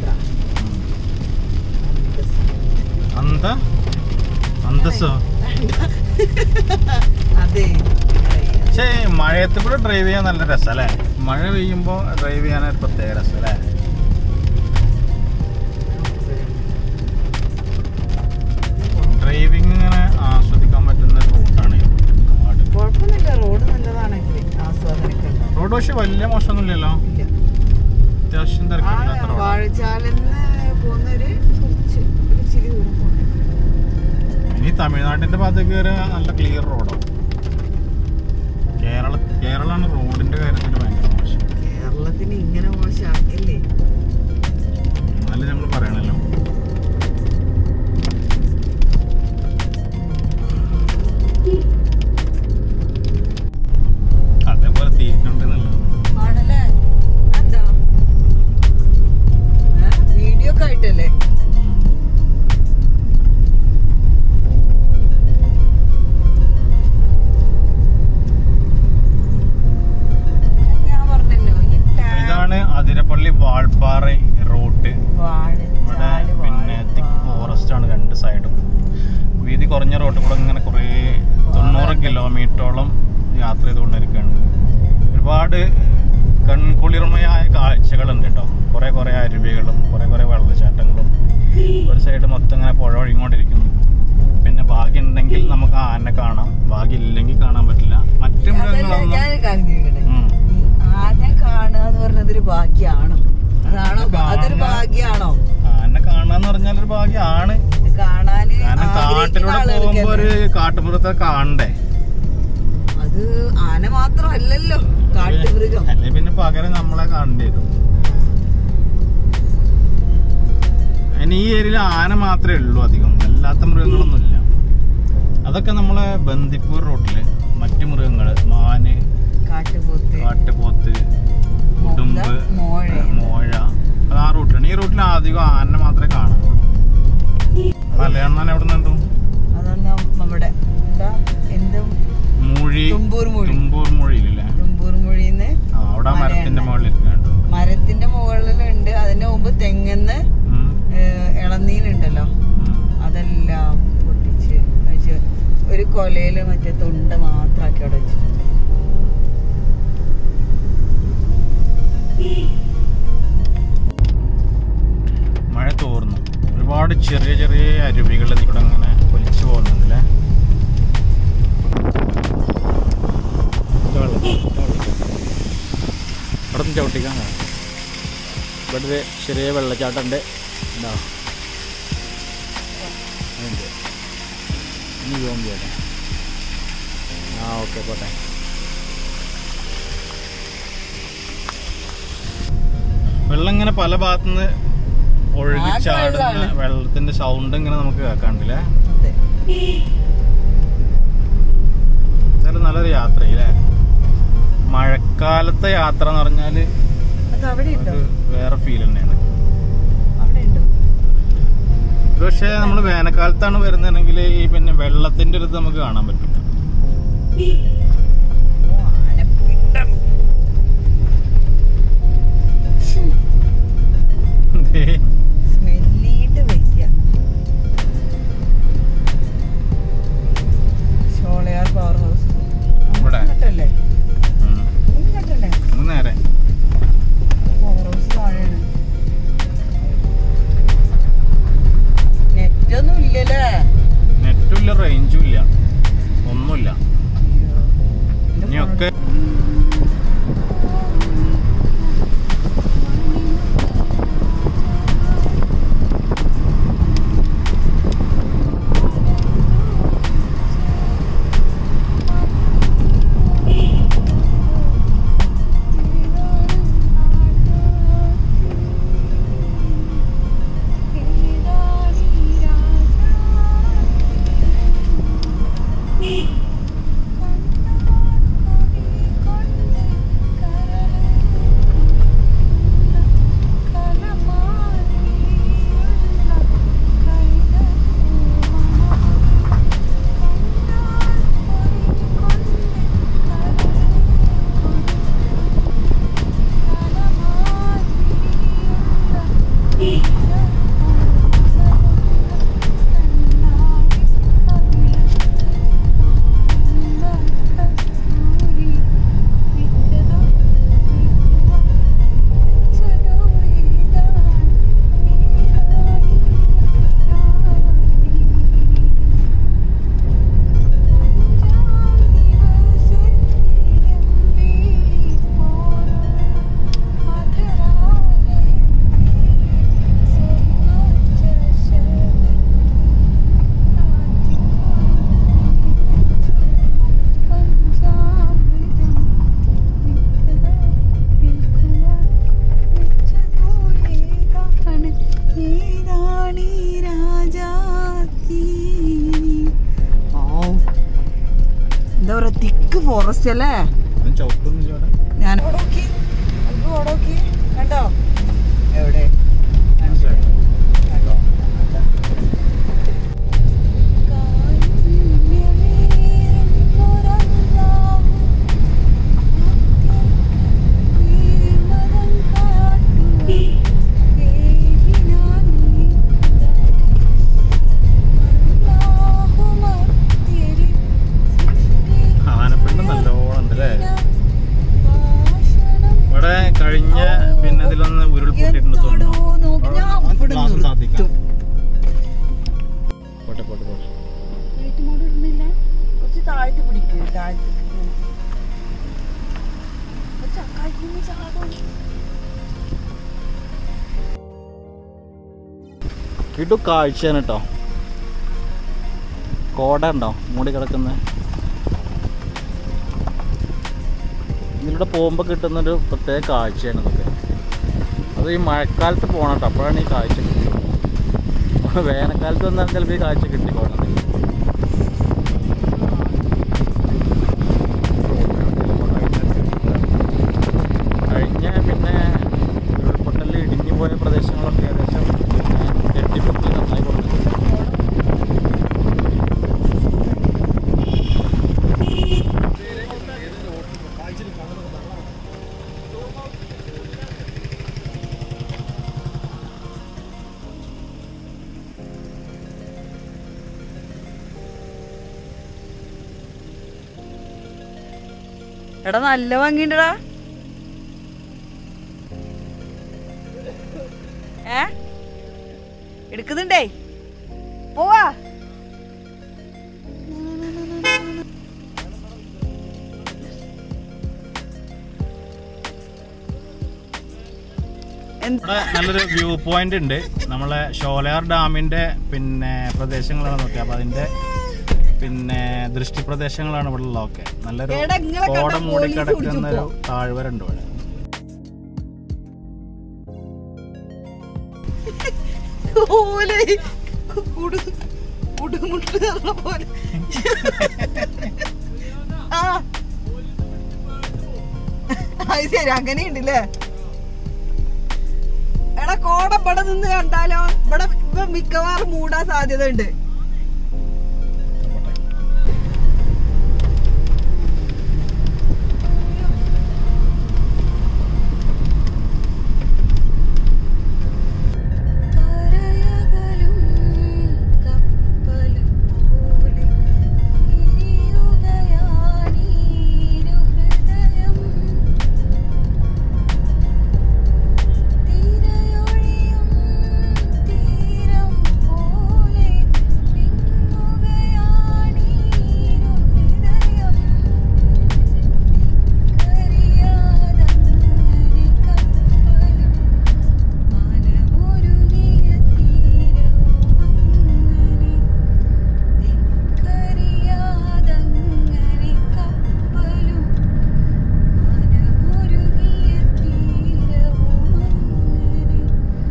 അന്ത അന്തസ്സോ അതെ പക്ഷേ മഴയത്ത് കൂടെ ഡ്രൈവ് ചെയ്യാൻ നല്ല രസമല്ലേ മഴ പെയ്യുമ്പോൾ ഡ്രൈവ് ചെയ്യാൻ ഒരു പ്രത്യേക രസം അല്ലേ ഡ്രൈവിംഗ് ഇങ്ങനെ ആസ്വദിക്കാൻ പറ്റുന്ന ഒരു റൂട്ടാണ് കാട് കുഴപ്പമൊന്നുമില്ല റോഡ് നല്ലതാണെങ്കിൽ ആസ്വാദനക്കുണ്ടാവും റോഡ് പക്ഷെ വലിയ മോശമൊന്നുമില്ലല്ലോ ഇല്ല അത്യാവശ്യം ആ തിരക്കില്ലാത്ത റോഡ് വാഴച്ചാലെന്ന് പോകുന്നൊരു കുറച്ച് ഒരു ഇച്ചിരി ദൂരം പോകണം ഇനി തമിഴ്നാട്ടിന്റെ ഭാഗത്തേക്ക് കയറിയ നല്ല ക്ലിയർ റോഡാവും കേരള കേരളമാണ് റോഡിന്റെ കാര്യത്തിൽ ഭയങ്കര മോശം കേരളത്തിന് ഇങ്ങനെ മോശമാക്കില്ലേ നല്ല നമ്മൾ പറയണല്ലോ അതേപോലെ തീരുന്നുണ്ടെന്നല്ലോ ആണല്ലേ എന്താ വീഡിയോ ഒക്കെ ആയിട്ടല്ലേ ഞാൻ പറഞ്ഞല്ലോ ഈ ടാ- ഇതാണ് അതിരപ്പള്ളി വാൾപ്പാറ റൂട്ട് വാഴ ഇവിടെ ചാല് പിന്നെ വാഴ തിക്ക് ഫോറസ്റ്റ് ആണ് രണ്ട് സൈഡും വീതി കുറഞ്ഞ റോഡ് കൂടെ ഇങ്ങനെ കുറേ തൊണ്ണൂറ് കിലോമീറ്ററോളം യാത്ര ചെയ്തുകൊണ്ടിരിക്കുകയാണ് ഒരുപാട് കൺകുളിർമയായ കാഴ്ചകളുണ്ട് കേട്ടോ കുറേ കുറേ അരുവികളും കുറേ കുറേ വെള്ളച്ചാട്ടങ്ങളും ഒരു സൈഡ് മൊത്തം ഇങ്ങനെ പുഴ ഒഴുകിക്കൊണ്ടിരിക്കുന്നു പിന്നെ ഭാഗ്യം ഉണ്ടെങ്കിൽ നമുക്ക് ആന കാണാം ഭാഗ്യം ഇല്ലെങ്കിൽ കാണാൻ പറ്റില്ല മറ്റു അതല്ല മൃഗങ്ങളൊന്നും ഞാനൊരു കാര്യം ചോദിക്കട്ടെ ഉം. ഈ ആന കാണുക എന്ന് പറഞ്ഞത് ഒരു ഭാഗ്യാണോ അതാണോ അതൊരു കാണുക- ഭാഗ്യാണോ ആന കാണാന്ന് പറഞ്ഞാൽ ഒരു ഭാഗ്യമാണ് ഇത് കാണാന് കാരണം ആഗ്രഹിക്കുന്ന കാട്ടിലൂടെ പോകുമ്പോ ഒരു ആളുകൾക്കല്ലേ? കാട്ടുമൃഗത്തെ കാണണ്ടേ അത് ആന മാത്രമല്ലല്ലോ കാട്ടുമൃഗം അല്ലെ പിന്നെ പകരം നമ്മളെ കാണേണ്ടി വരും അതിന് ഈ ഏരിയയിൽ ആന മാത്രമേ ഉള്ളൂ അധികം അല്ലാത്ത മൃഗങ്ങളൊന്നുമില്ല അതൊക്കെ നമ്മളെ ബന്ദിപ്പൂർ റൂട്ടില് മറ്റു മൃഗങ്ങള് മാന് കാട്ടുപോത്ത് കാട്ടുപോത്ത് ഇടുമ്പ് മോഴ മോഴ അത് ആ റൂട്ടാണ് ഈ റൂട്ടിൽ അധികം ആന മാത്രമേ കാണുള്ളൂ മലയണ്ണൻ എവിടെ നിന്നുണ്ടോ അതാണ് നമ്മുടെ എന്താ എന്തും മൂഴി തുമ്പൂർ മൊഴി തുമ്പൂർ മൊഴിയില്ലേ തുമ്പൂർ മൊഴിന്ന് ആ അവിടെ ആ മരത്തിന്റെ മലയണ്ണൻ. മുകളിൽ ഇരിക്കുന്നുണ്ട് മരത്തിന്റെ മുകളിലുണ്ട് അതിന്റെ മുമ്പ് തെങ്ങന്ന് ഉം, ഇളനീരുണ്ടല്ലോ ഉം. അതെല്ലാം പൊട്ടിച്ച് വെച്ച് ഒരു കൊലയില് മറ്റേ തൊണ്ട മാത്രമാക്കി അവിടെ വെച്ചിട്ടുണ്ട് മഴ തോർന്നു ഒരുപാട് ചെറിയ ചെറിയ അരുവികൾ ഇതിൽ കൂടെ അങ്ങനെ ഒലിച്ചു പോകുന്നുണ്ടല്ലേ അവിടെ നിന്ന് ചവിട്ടിക്കാൻ കാണാം. ഇവിടെ ഒരു ചെറിയ വെള്ളച്ചാട്ടം ഉണ്ട് ഉണ്ടോ ഉണ്ട്. ഇനി പോകാൻ പോട്ടെ ആ ഓക്കെ പോട്ടെ വെള്ളം ഇങ്ങനെ പല ഭാഗത്തുനിന്ന് ഒഴുകി ആകെ ചാടുന്ന വെള്ളമാണ്. വെള്ളത്തിന്റെ സൗണ്ട് ഇങ്ങനെ നമുക്ക് കേൾക്കാണ്ടില്ലേ അതെ എന്നാലും നല്ലൊരു യാത്രയില്ലേ മഴക്കാലത്തെ യാത്ര എന്ന് പറഞ്ഞാല് അത് അവിടെ ഉണ്ടോ ഒരു വേറെ ഫീൽ തന്നെയാണ് അവിടെ ഉണ്ടോ ഒരു പക്ഷേ നമ്മൾ വേനൽക്കാലത്താണ് വരുന്നതെങ്കിൽ ഈ പിന്നെ വെള്ളത്തിന്റെ ഒരു ഇത് നമുക്ക് കാണാൻ പറ്റും ഓ ആനപ്പിണ്ടം ദേ, സ്മെല്ലിയിട്ട് വയ്ക്കുക ഷോളയാർ പവർ ഹൗസ് ഇവിടെ? ഇങ്ങോട്ടല്ലേ ഉം. ഇങ്ങോട്ടല്ലേ ഒന്ന് നേരെ പവർ ഹൗസ് താഴെയാണ് നെറ്റൊന്നും ഇല്ലല്ലേ നെറ്റും ഇല്ല റേഞ്ചും ഇല്ല ഒന്നുമില്ല അയ്യോ. എന്റെ ഇനിയൊക്കെ എന്താ പറയാ തിക്ക് ഫോറസ്റ്റ് അല്ലേ ചവിട്ടൊന്നുമില്ല അവിടെ ഞാൻ അവിടെ നോക്കി നമുക്ക് അവിടെ നോക്കി കണ്ടോ എവിടെ കണ്ടോ? കണ്ടോ? അതാ. ആനപ്പിണ്ടം നല്ലോണം ഉണ്ടല്ലേ ഇവിടെ കഴിഞ്ഞ പിന്നെ ഇതിലൊന്ന് ഉരുൾപൊട്ടിയിട്ടുണ്ട് എന്താടോ തോന്നുന്നു നോക്ക്, ഞാൻ അവിടെ ഗ്ലാസ് താത്തിക്കാം. നിർത്തും. പോട്ടെ പോട്ടെ പോട്ടെ കുറച്ച് താഴ്ത്തി പിടിക്ക് താഴ്ത്തി ചക്കാക്കി ചാടും ഇടു കാഴ്ചയാണ് കേട്ടോ കോട ഉണ്ടോ മൂടി കിടക്കുന്ന ഇതിലൂടെ പോകുമ്പോൾ കിട്ടുന്നൊരു പ്രത്യേക കാഴ്ചയാണ് ഇതൊക്കെ അത് ഈ മഴക്കാലത്ത് പോകണം കേട്ടോ അപ്പോഴാണ് ഈ കാഴ്ച കിട്ടുക വേനൽക്കാലത്ത് വന്നാൽ ചിലപ്പോൾ ഈ കാഴ്ച കിട്ടിക്കോളണം കഴിഞ്ഞ പിന്നെ എടാ നല്ല ഭംഗിണ്ടടാ ഏ എടുക്കുന്നുണ്ടേ പോവാ എന്ത് ഇവിടെ നല്ലൊരു വ്യൂ പോയിന്റ് ഉണ്ട് നമ്മളെ ഷോലയാർ ഡാമിന്റെ പിന്നെ പ്രദേശങ്ങളാണ് നോക്കിയത് അപ്പൊ അതിന്റെ പിന്നെ ദൃഷ്ടി പ്രദേശങ്ങളാണ് ഇവിടെ ഉള്ളതൊക്കെ നല്ലൊരു എടാ, ഇങ്ങളെ കണ്ടാ കോട മൂടി പോലീസ് കിടക്കുന്ന ഒരു പിടിച്ചു താഴ്വര ഉണ്ട് ഇവിടെ പോലെ കുടു കുടുമുട്ട് പറഞ്ഞ പോലെ ആ അത് ശരി അങ്ങനെയുണ്ടല്ലേ എടാ കോട ഇവിടെ നിന്ന് കണ്ടാലോ ഇവിടെ ഇപ്പൊ മിക്കവാറും മൂടാൻ സാധ്യത ഉണ്ട് കരയകലും കപ്പലും പോലെ ഇരിയുകയാണീരു ഹൃദയം തിരയൊഴിയും തീരം പോലെ വിങ്ങുകയാണീരു ഹൃദയം കറിയാതങ്ങനെ കപ്പലും മനമൊരുങ്ങിയ തീരവുമങ്ങനെ ധിക്കരിയാതങ്ങനെ കപ്പലും മനമൊരുങ്ങിയ തീരവുമങ്ങനെ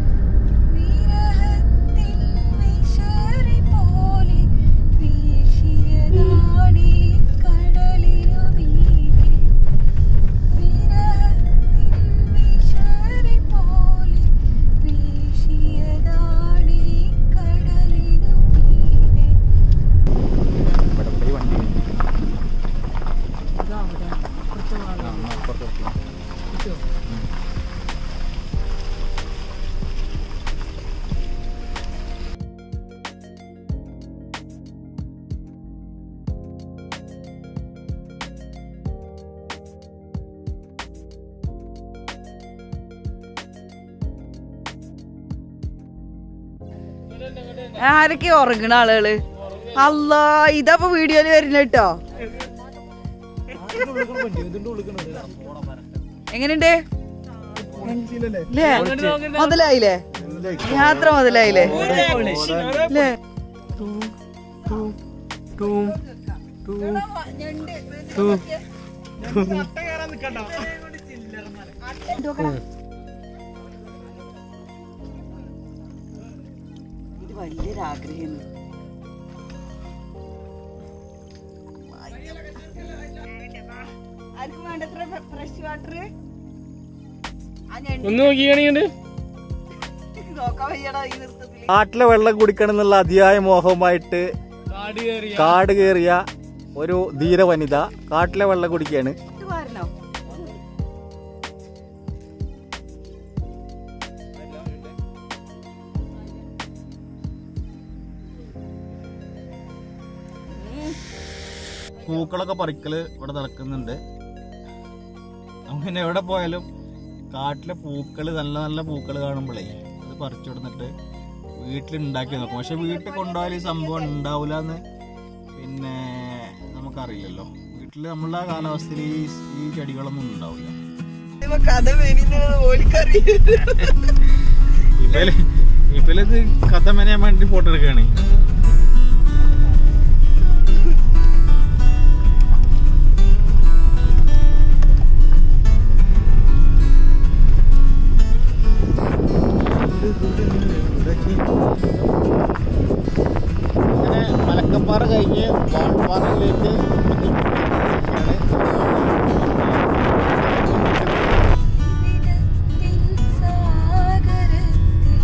വിരഹത്തിൻ വിശറി പോലെ വീശിയതാണീ കടലിനു മീതെ വിരഹത്തിൻ വിശറി പോലെ വീശിയതാണീ കടലിനു മീതെ ഇവിടെ ഇവിടെ ഈ വണ്ടി ആ, എന്നാ അപ്പുറത്ത് വെക്കാം. ആരൊക്കെ ഉറങ്ങണ ആളുകള് അല്ല ഇതപ്പൊ വീഡിയോയില് വരുന്ന കേട്ടോ എങ്ങനെയുണ്ട് ല്ലേ? മുതലായില്ലേ യാത്ര മുതലായില്ലേ ല്ലേ? ഇത് വലിയൊരാഗ്രഹം ആർക്കും വേണ്ടത്ര ഫ്രഷ് വാട്ടർ ഒന്ന് നോക്കിയാണെങ്കിൽ നോക്കാൻ വയ്യടാ ഈ നൃത്തത്തില് കാട്ടിലെ വെള്ളം കുടിക്കണം എന്നുള്ള അതിയായ മോഹവുമായിട്ട് കാട് കയറിയ കാട് കയറിയ ഒരു ധീര വനിത കാട്ടിലെ വെള്ളം കുടിക്കുകയാണ് ഇത് വാരണോ പൂക്കളൊക്കെ പറിക്കല് ഇവിടെ നടക്കുന്നുണ്ട് നമുക്ക് പിന്നെ എവിടെ പോയാലും കാട്ടിലെ പൂക്കള് നല്ല നല്ല പൂക്കള് കാണുമ്പോഴേ അത് പറിച്ചു കൊടുത്തിട്ട് വീട്ടിൽ ഉണ്ടാക്കി നോക്കും പക്ഷെ വീട്ടിൽ കൊണ്ടുപോയാൽ ഈ സംഭവം ഉണ്ടാവില്ല എന്ന് പിന്നെ നമുക്കറിയില്ലല്ലോ വീട്ടിൽ നമ്മളെ കാലാവസ്ഥയിൽ ഈ ഈ ചെടികളൊന്നും ഉണ്ടാവില്ല ഇപ്പൊ കഥ വരുന്നത് ഓലിക്കറിയ ഇപ്പല് ഇപ്പലിത് കഥ മെനയാൻ വേണ്ടി ഫോട്ടോ എടുക്കുകയാണ് ഇങ്ങനെ മലക്കപ്പാറ കഴിഞ്ഞ് വാൾപ്പാറയിലേക്ക് ജീവിതത്തിൻ സാഗരത്തിൽ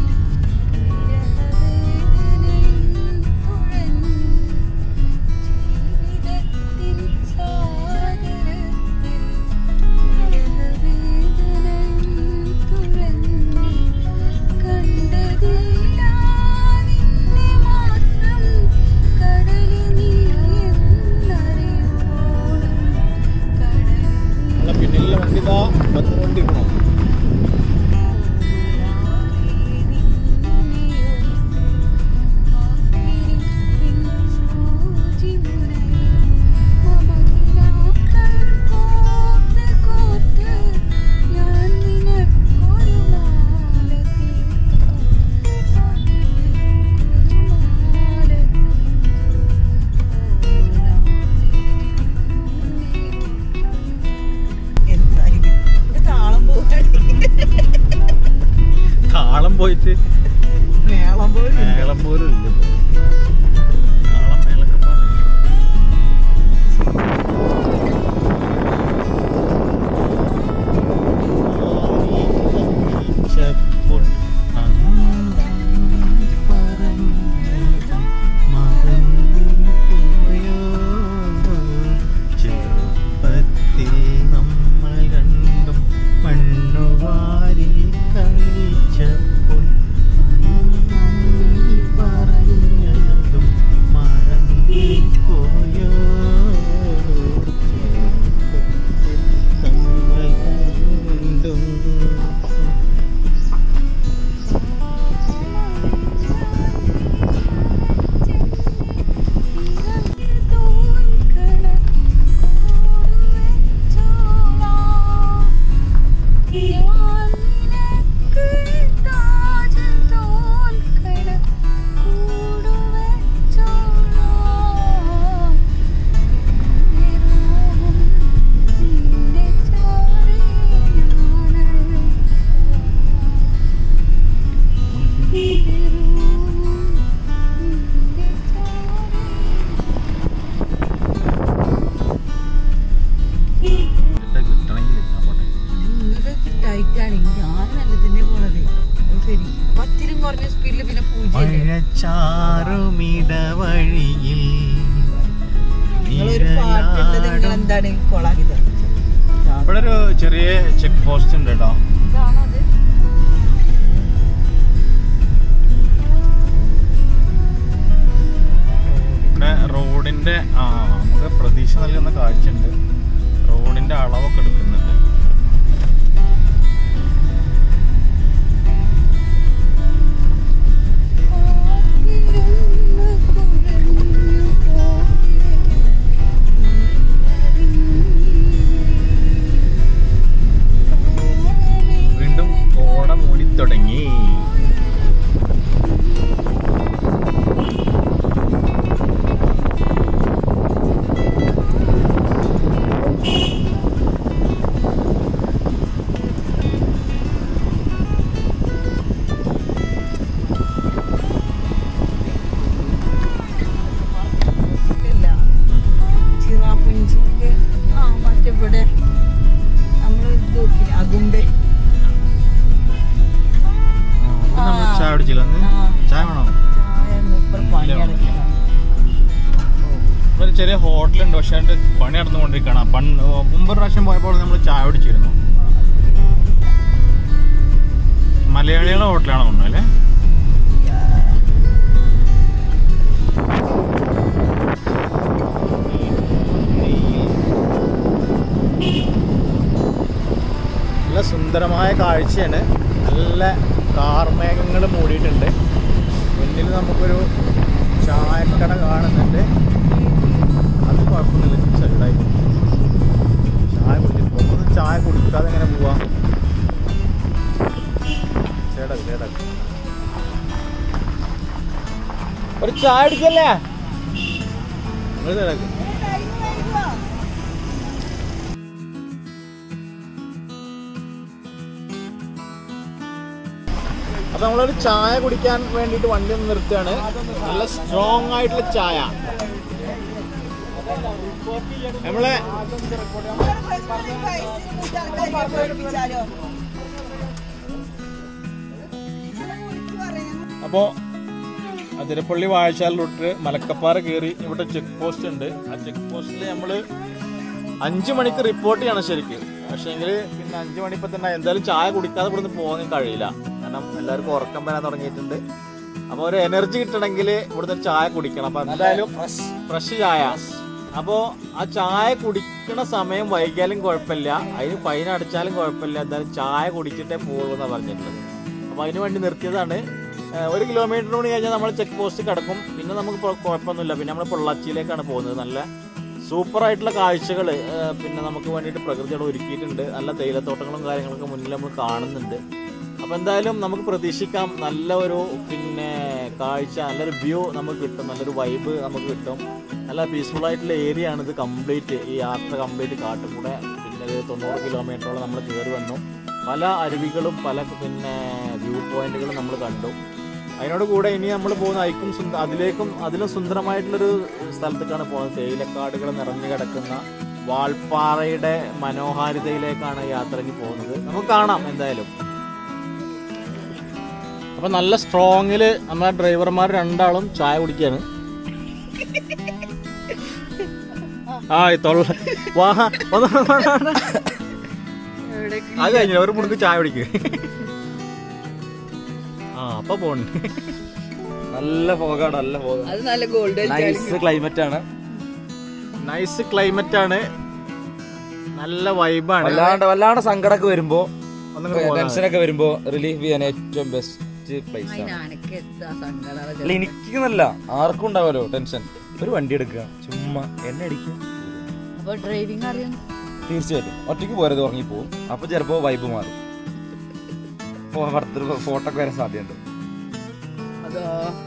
വിരഹവേദനയും തുഴഞ്ഞു ജീവിതത്തിൻ സാഗരത്തിൽ വിരഹവേദനയും തുഴഞ്ഞു കണ്ടതില്ല നിന്നെ മാത്രം കടലിനി എന്നറിയുമോ പോയിട്ട് മേളം പോലും ഇല്ല. മേളം പോലും ഇല്ല ഇപ്പൊ. നാളെ മേളൊക്കെ പാടെ. ആയിരിച്ചപ്പോൾ അന്ന് പറഞ്ഞതും മറന്നുപോയോ? ചെറുപ്പത്തിൽ നമ്മൾ രണ്ടും മണ്ണുവാരി കളിച്ചപ്പോൾ നീ പറഞ്ഞതും മറന്നുപോയോ? ചെറുപ്പത്തിൽ നമ്മൾ രണ്ടും കിട്ടണമെങ്കിൽ പോട്ടെ ഭയങ്കര ടൈറ്റാണ് ഞാനല്ല തന്നെ പോണത് അത് ശരി പത്തിരും കുറഞ്ഞ സ്പീഡിൽ പിന്നെ പൂജ്യം മഴച്ചാറുമിടവഴിയിൽ നിങ്ങളൊരു പാട്ടുണ്ട് നിങ്ങൾ എന്താണ് കൊളാക്കി തന്നത് ഇവിടെ ഒരു ചെറിയ ചെക്ക് പോസ്റ്റ് ഉണ്ട് കേട്ടോ ഇതാണോ അത് ഇവിടെ റോഡിന്റെ ആ നമുക്ക് പ്രതീക്ഷ നൽകുന്ന കാഴ്ചയുണ്ട് റോഡിന്റെ അളവൊക്കെ എടുക്കുന്നുണ്ട് വീണ്ടും കോട മൂടി തുടങ്ങി ഇല്ല ചിറാപ്പുഞ്ചിക്ക് ആ മറ്റിവിടെ നമ്മൾ ഇത് നോക്കി അകുമ്പേ നമ്മൾ ചായ കുടിച്ചില്ല അന്ന് ആ. ചായ വേണോ ചായ മൂപ്പർ പണി നടക്കണം ഇവിടെ ഒരു ചെറിയ ഹോട്ടലുണ്ട് പക്ഷെ അതിന്റെ പണി നടന്നുകൊണ്ടിരിക്കുകയാണ് പണ്ട് മുമ്പ് ഒരു പ്രാവശ്യം പോയപ്പോൾ നമ്മൾ ചായ കുടിച്ചിരുന്നു മലയാളികളുടെ ഹോട്ടലാണോ തോന്നുന്നു അല്ലേ നല്ല സുന്ദരമായ കാഴ്ചയാണ് നല്ല കാർമേഘങ്ങൾ മൂടിയിട്ടുണ്ട് മുന്നിൽ നമുക്കൊരു ചായക്കട കാണുന്നുണ്ട് അത് കുഴപ്പമൊന്നുമില്ല ചെറുതായി ചായ കുടിച്ചിട്ട് പുറത്തൊന്നും ചായ കുടിക്കാതെ എങ്ങനെ പോവാ ചേട്ടാ ചേട്ടാ ഒരു ചായ അടിക്കല്ലേ നിങ്ങൾ ചേട്ടാ അപ്പൊ നമ്മളൊരു ചായ കുടിക്കാൻ വേണ്ടിയിട്ട് വണ്ടി ഒന്ന് നിർത്തുകയാണ് നല്ല സ്ട്രോങ് ആയിട്ടുള്ള ചായ നമ്മളെ അപ്പോ അതിരപ്പള്ളി വാഴശാല റൂട്ട് മലക്കപ്പാറ കയറി ഇവിടെ ചെക്ക് പോസ്റ്റ് ഉണ്ട് ആ ചെക്ക് പോസ്റ്റിൽ നമ്മൾ അഞ്ചു മണിക്ക് റിപ്പോർട്ട് ചെയ്യണം ശരിക്ക് പക്ഷേങ്കിൽ പിന്നെ അഞ്ചു മണി ഇപ്പൊ തന്നെ എന്തായാലും ചായ കുടിക്കാതെ ഇവിടുന്ന് പോകാൻ കഴിയില്ല കാരണം എല്ലാവർക്കും ഉറക്കം വരാൻ തുടങ്ങിയിട്ടുണ്ട് അപ്പോൾ ഒരു എനർജി കിട്ടണമെങ്കിൽ ഇവിടുന്ന് ഒരു ചായ കുടിക്കണം അപ്പൊ എന്തായാലും ഫ്രഷ് ചായ അപ്പോൾ ആ ചായ കുടിക്കണ സമയം വൈകിയാലും കുഴപ്പമില്ല അതിന് ഫൈൻ അടിച്ചാലും കുഴപ്പമില്ല എന്തായാലും ചായ കുടിച്ചിട്ടേ പോകുള്ളൂ എന്നാണ് പറഞ്ഞിട്ടുള്ളത് അപ്പോൾ അതിന് വേണ്ടി നിർത്തിയതാണ് ഏഹ് ഒരു കിലോമീറ്റർ കൂടി കഴിഞ്ഞാൽ നമ്മൾ ചെക്ക് പോസ്റ്റ് കിടക്കും പിന്നെ നമുക്ക് പൊ- കുഴപ്പമൊന്നുമില്ല പിന്നെ നമ്മൾ പൊള്ളാച്ചിയിലേക്കാണ് പോകുന്നത് നല്ല സൂപ്പർ ആയിട്ടുള്ള കാഴ്ചകൾ പിന്നെ നമുക്ക് വേണ്ടിയിട്ട് പ്രകൃതിയോട് ഒരുക്കിയിട്ടുണ്ട് നല്ല തേയിലത്തോട്ടങ്ങളും കാര്യങ്ങളൊക്കെ മുന്നിൽ നമ്മൾ കാണുന്നുണ്ട് അപ്പോൾ എന്തായാലും നമുക്ക് പ്രതീക്ഷിക്കാം നല്ല ഒരു പിന്നെ കാഴ്ച നല്ലൊരു വ്യൂ നമുക്ക് കിട്ടും നല്ലൊരു വൈബ് നമുക്ക് കിട്ടും നല്ല പീസ്ഫുൾ ആയിട്ടുള്ള ഏരിയ ആണ് ഇത് കംപ്ലീറ്റ് ഈ യാത്ര കംപ്ലീറ്റ് കാട്ടും കൂടെ പിന്നെ ഒരു തൊണ്ണൂറ് കിലോമീറ്ററോളം നമ്മൾ കയറി വന്നു പല അരുവികളും പല പിന്നെ വ്യൂ പോയിന്റുകളും നമ്മൾ കണ്ടു അതിനോട് കൂടെ ഇനി നമ്മൾ പോകുന്ന അയക്കും സുന്ദ അതിലേക്കും അതിലും സുന്ദരമായിട്ടുള്ളൊരു സ്ഥലത്തേക്കാണ് പോകുന്നത് തേയിലക്കാടുകൾ നിറഞ്ഞു കിടക്കുന്ന വാൾപ്പാറയുടെ മനോഹാരിതയിലേക്കാണ് യാത്ര ഇനി പോകുന്നത് നമുക്ക് കാണാം എന്തായാലും അപ്പൊ നല്ല സ്ട്രോങ്ങില് നമ്മളെ ഡ്രൈവർമാർ രണ്ടാളും ചായ കുടിക്കാണ് ആ ഈ തൊള്ള വാ ഒന്ന് അത് കഴിഞ്ഞു ഒരു മുടുക്ക് ചായ കുടിക്ക് ആ അപ്പൊ പോണ് നല്ല പോകാണ് നല്ല പോകാം അത് നല്ല ഗോൾഡ് നൈസ് ക്ലൈമറ്റ് ആണ് നൈസ് ക്ലൈമറ്റ് ആണ് നല്ല വൈബാണ് വല്ലാണ്ട് വല്ലാണ്ട് സങ്കടമൊക്കെ വരുമ്പോ ഒന്നും കൂടെ പോകാം. ടെൻഷനൊക്കെ വരുമ്പോ റിലീഫ് ചെയ്യാൻ ഏറ്റവും ബെസ്റ്റ് പ്ലേസ് ആണ് അനക്ക് എന്താ സങ്കടം അല്ല എനിക്കെന്നല്ല ആർക്കും ഉണ്ടാവല്ലോ ടെൻഷൻ ഒരു വണ്ടി എടുക്കുക ചുമ്മാ എന്നെ അടിക്കുക അപ്പൊ ഡ്രൈവിംഗ് അറിയാം തീർച്ചയായിട്ടും ഒറ്റയ്ക്ക് പോരത് ഉറങ്ങി പോകും അപ്പൊ ചിലപ്പോ വൈബ് മാറും ഫോട്ടോ ഒക്കെ വരാൻ സാധ്യതയുണ്ട് അതോ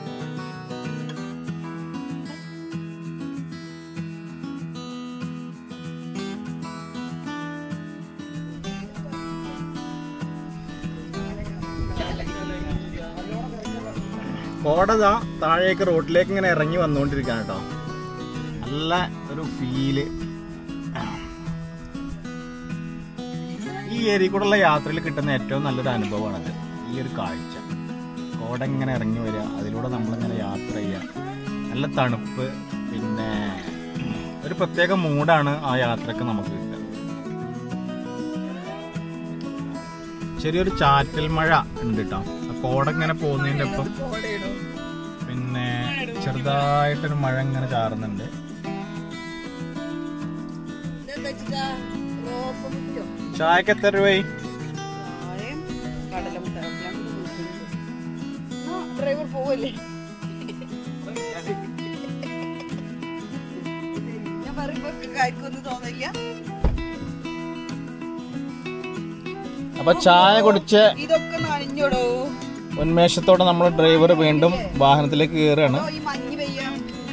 കോടതാ താഴേക്ക് റോഡിലേക്ക് ഇങ്ങനെ ഇറങ്ങി വന്നുകൊണ്ടിരിക്കുകയാണ് കേട്ടോ നല്ല ഒരു ഫീല് ഈ ഏരിയ കൂടെയുള്ള യാത്രയിൽ കിട്ടുന്ന ഏറ്റവും നല്ലൊരു അനുഭവമാണത് ഈ ഒരു കാഴ്ച കോട ഇങ്ങനെ ഇറങ്ങി വരിക അതിലൂടെ നമ്മളിങ്ങനെ യാത്ര ചെയ്യുക നല്ല തണുപ്പ് പിന്നെ ഒരു പ്രത്യേക മൂഡാണ് ആ യാത്രക്ക് നമുക്ക് കിട്ടുക ചെറിയൊരു ചാറ്റൽ മഴ ഉണ്ട് കേട്ടോ ആ കോട ഇങ്ങനെ പോകുന്നതിൻ്റെ ഒപ്പം പിന്നെ ചെറുതായിട്ടൊരു മഴ ഇങ്ങനെ ചാറുന്നുണ്ട് ചായക്ക് എത്ര രൂപയായി ഡ്രൈവർ പോവല്ലേ ഞാൻ പറയുമ്പോ കാര്യക്കൊന്നും തോന്നില്ല അപ്പൊ ചായ കുടിച്ച് ഇതൊക്കെ നനഞ്ഞോടോ ഉന്മേഷത്തോടെ നമ്മൾ ഡ്രൈവർ വീണ്ടും വാഹനത്തിലേക്ക് കയറുകയാണ് ഈ മഞ്ഞ് പെയ്യാം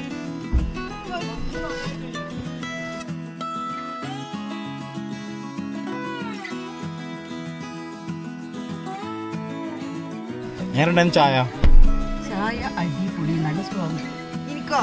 എങ്ങനെയുണ്ടായിരുന്നു ചായ ചായ അടിപൊളി നല്ല സ്ട്രോങ് എനിക്കോ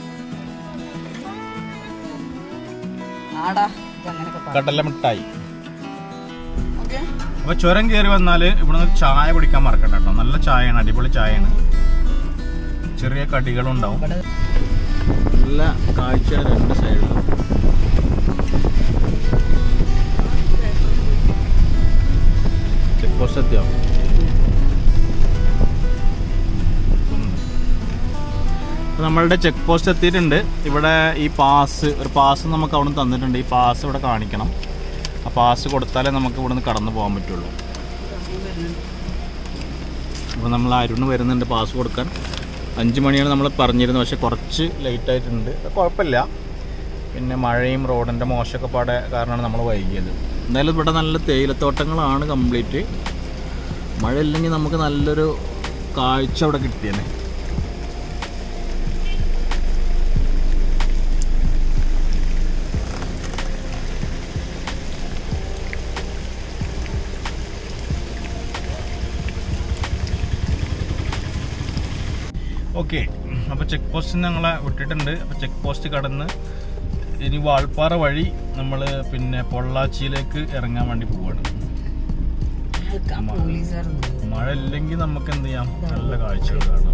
ആടാ ഇതങ്ങനൊക്കെ പറ കടല മിഠായി ഓക്കെ അപ്പൊ ചുരം കയറി വന്നാല് ഇവിടെ നിന്ന് ചായ കുടിക്കാൻ മറക്കണ്ട കേട്ടോ നല്ല ചായയാണ് അടിപൊളി ചായയാണ് ചെറിയ കടികളും ഉണ്ടാവും നല്ല കാഴ്ചയാണ് രണ്ട് സൈഡിലും ചെക്ക് പോസ്റ്റ് എത്തിയോ അപ്പോൾ നമ്മളുടെ ചെക്ക് പോസ്റ്റ് എത്തിയിട്ടുണ്ട് ഇവിടെ ഈ പാസ് ഒരു പാസ് നമുക്ക് അവിടെ നിന്ന് തന്നിട്ടുണ്ട് ഈ പാസ് ഇവിടെ കാണിക്കണം ആ പാസ് കൊടുത്താലേ നമുക്ക് ഇവിടെ നിന്ന് കടന്നു പോകാൻ പറ്റുള്ളൂ അപ്പോൾ നമ്മൾ അരുണ് വരുന്നുണ്ട് പാസ് കൊടുക്കാൻ അഞ്ച് മണിയാണ് നമ്മൾ പറഞ്ഞിരുന്നത് പക്ഷേ കുറച്ച് ലേറ്റ് ആയിട്ടുണ്ട് അത് കുഴപ്പമില്ല പിന്നെ മഴയും റോഡിൻ്റെ മോശമൊക്കെ പാടെ കാരണമാണ് നമ്മൾ വൈകിയത് എന്തായാലും ഇവിടെ നല്ല തേയിലത്തോട്ടങ്ങളാണ് കംപ്ലീറ്റ് മഴ ഇല്ലെങ്കിൽ നമുക്ക് നല്ലൊരു കാഴ്ച അവിടെ കിട്ടിയേനെ ഓക്കെ അപ്പോൾ ചെക്ക് പോസ്റ്റ് ഞങ്ങളെ വിട്ടിട്ടുണ്ട് അപ്പോൾ ചെക്ക് പോസ്റ്റ് കടന്ന് ഇനി വാൾപ്പാറ വഴി നമ്മൾ പിന്നെ പൊള്ളാച്ചിയിലേക്ക് ഇറങ്ങാൻ വേണ്ടി പോവാണ് പോലീസുകാർ മഴ ഇല്ലെങ്കിൽ നമുക്ക് എന്ത് ചെയ്യാം നല്ല കാഴ്ചകൾ കാണാം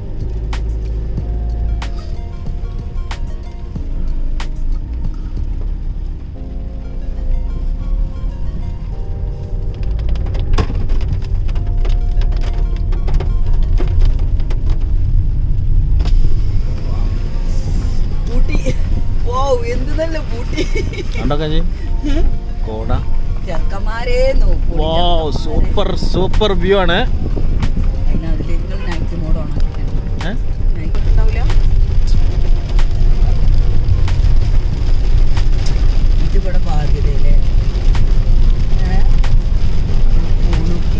പൂട്ടി ഓ എന്ത് നല്ല പൂട്ടി കണ്ടൊക്കെ ചെയ്യും കോട ചെറുക്കന്മാരെ നോക്കൂ വാ സൂപ്പർ സൂപ്പർ വ്യൂ ആണ് അതിനതിൽ നിങ്ങൾ നൈറ്റ് മോഡ് ഓൺ ആക്കിയിട്ടുണ്ട് ഏ? നൈറ്റ് ഉണ്ടാവില്ല ഇതിവിടെ ബാധ്യതയല്ലേ ഏ? പൂണൂക്കി.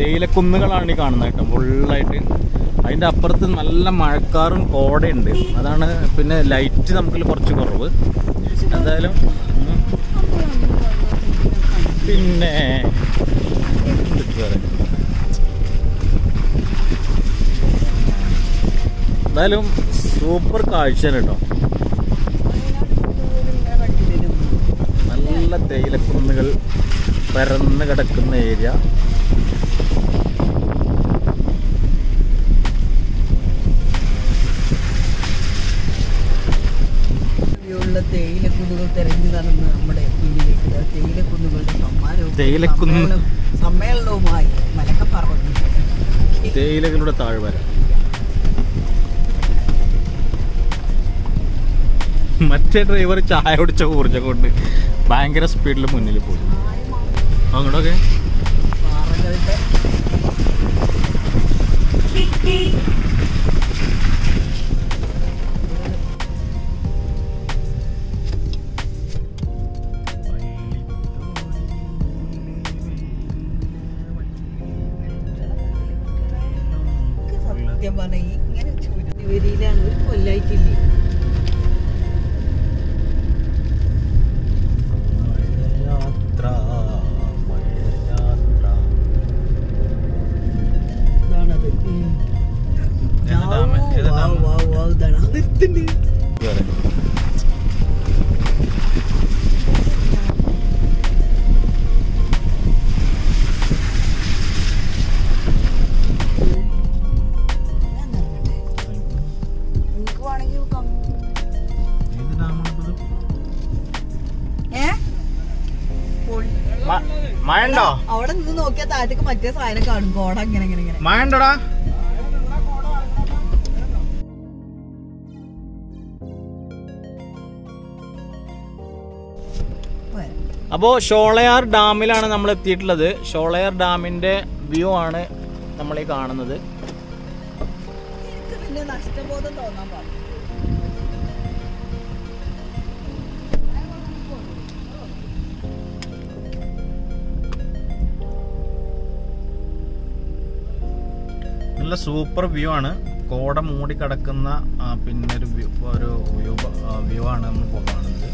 തേയിലക്കുന്നുകളാണ് ഈ കാണുന്നത് കേട്ടോ ഫുള്ളായിട്ട് അതിൻ്റെ അപ്പുറത്ത് നല്ല മഴക്കാറും കോടയുണ്ട് അതാണ് പിന്നെ ലൈറ്റ് നമുക്ക് കുറച്ച് കുറവ് എന്തായാലും ഉം. പിന്നെ എന്ത് വേറെ? എന്തായാലും സൂപ്പർ കാഴ്ചയാണ് കേട്ടോ നല്ല തേയിലക്കുന്നുകൾ പരന്ന് കിടക്കുന്ന ഏരിയ ഉള്ള തേയിലക്കുന്നുകൾ തെരഞ്ഞു നടന്ന് നമ്മുടെ മുന്നിലേക്ക് ഇതാ തേയിലക്കുന്നുകളുടെ സമ്മാനവും തേയിലക്കുന്ന്. സമ്മേളനവും- സമ്മേളനവുമായി മലക്കപ്പറവന്നു തേയിലകളുടെ താഴ്വര മറ്റേ ഡ്രൈവർ ചായ കുടിച്ച ഊർജ്ജം കൊണ്ട് ഭയങ്കര സ്പീഡിൽ മുന്നിൽ പോയി അങ്ങോട്ടൊക്കെ പാറകളുടെ എനിക്ക് സത്യം പറഞ്ഞ ഇങ്ങനെ ചുരുവരിയിലാണ് ഒരു കൊല്ലായിട്ടില്ലേ യാത്ര യാത്ര ഇതാണത് ഉം. ഏത് ഡാം? ഏത് വാ, ഡാം? വാ, വാ, ഇതാണ് അത് എത്തുന്നുണ്ട്. വേറെ. ഞാൻ നോക്കട്ടെ. നിനക്ക് വേണമെങ്കിൽ കം- ഏത് ഡാമാണിത്? ഏ? പൊൾ- മ- മഴ ഉണ്ടോ അവിടെ നിന്ന് നോക്കിയാൽ താഴത്തേക്ക് മറ്റേ സാധനം കാണും കോട ഇങ്ങനെ ഇങ്ങനെ ഇങ്ങനെ മഴ ഉണ്ടോടാ വരാം. അപ്പോൾ ഷോളയാർ ഡാമിലാണ് നമ്മൾ എത്തിയിട്ടുള്ളത് ഷോളയാർ ഡാമിന്റെ വ്യൂ ആണ് നമ്മൾ ഈ കാണുന്നത് എനിക്ക് പിന്നെ നഷ്ടബോധം തോന്നാൻ പാടില്ല നല്ല സൂപ്പർ വ്യൂ ആണ് കോട മൂടി കിടക്കുന്ന ആ, പിന്നെ ഒരു വ്യൂ ഒരു വ്യൂ വ്യൂ ആണ് നമ്മൾ കാണുന്നത്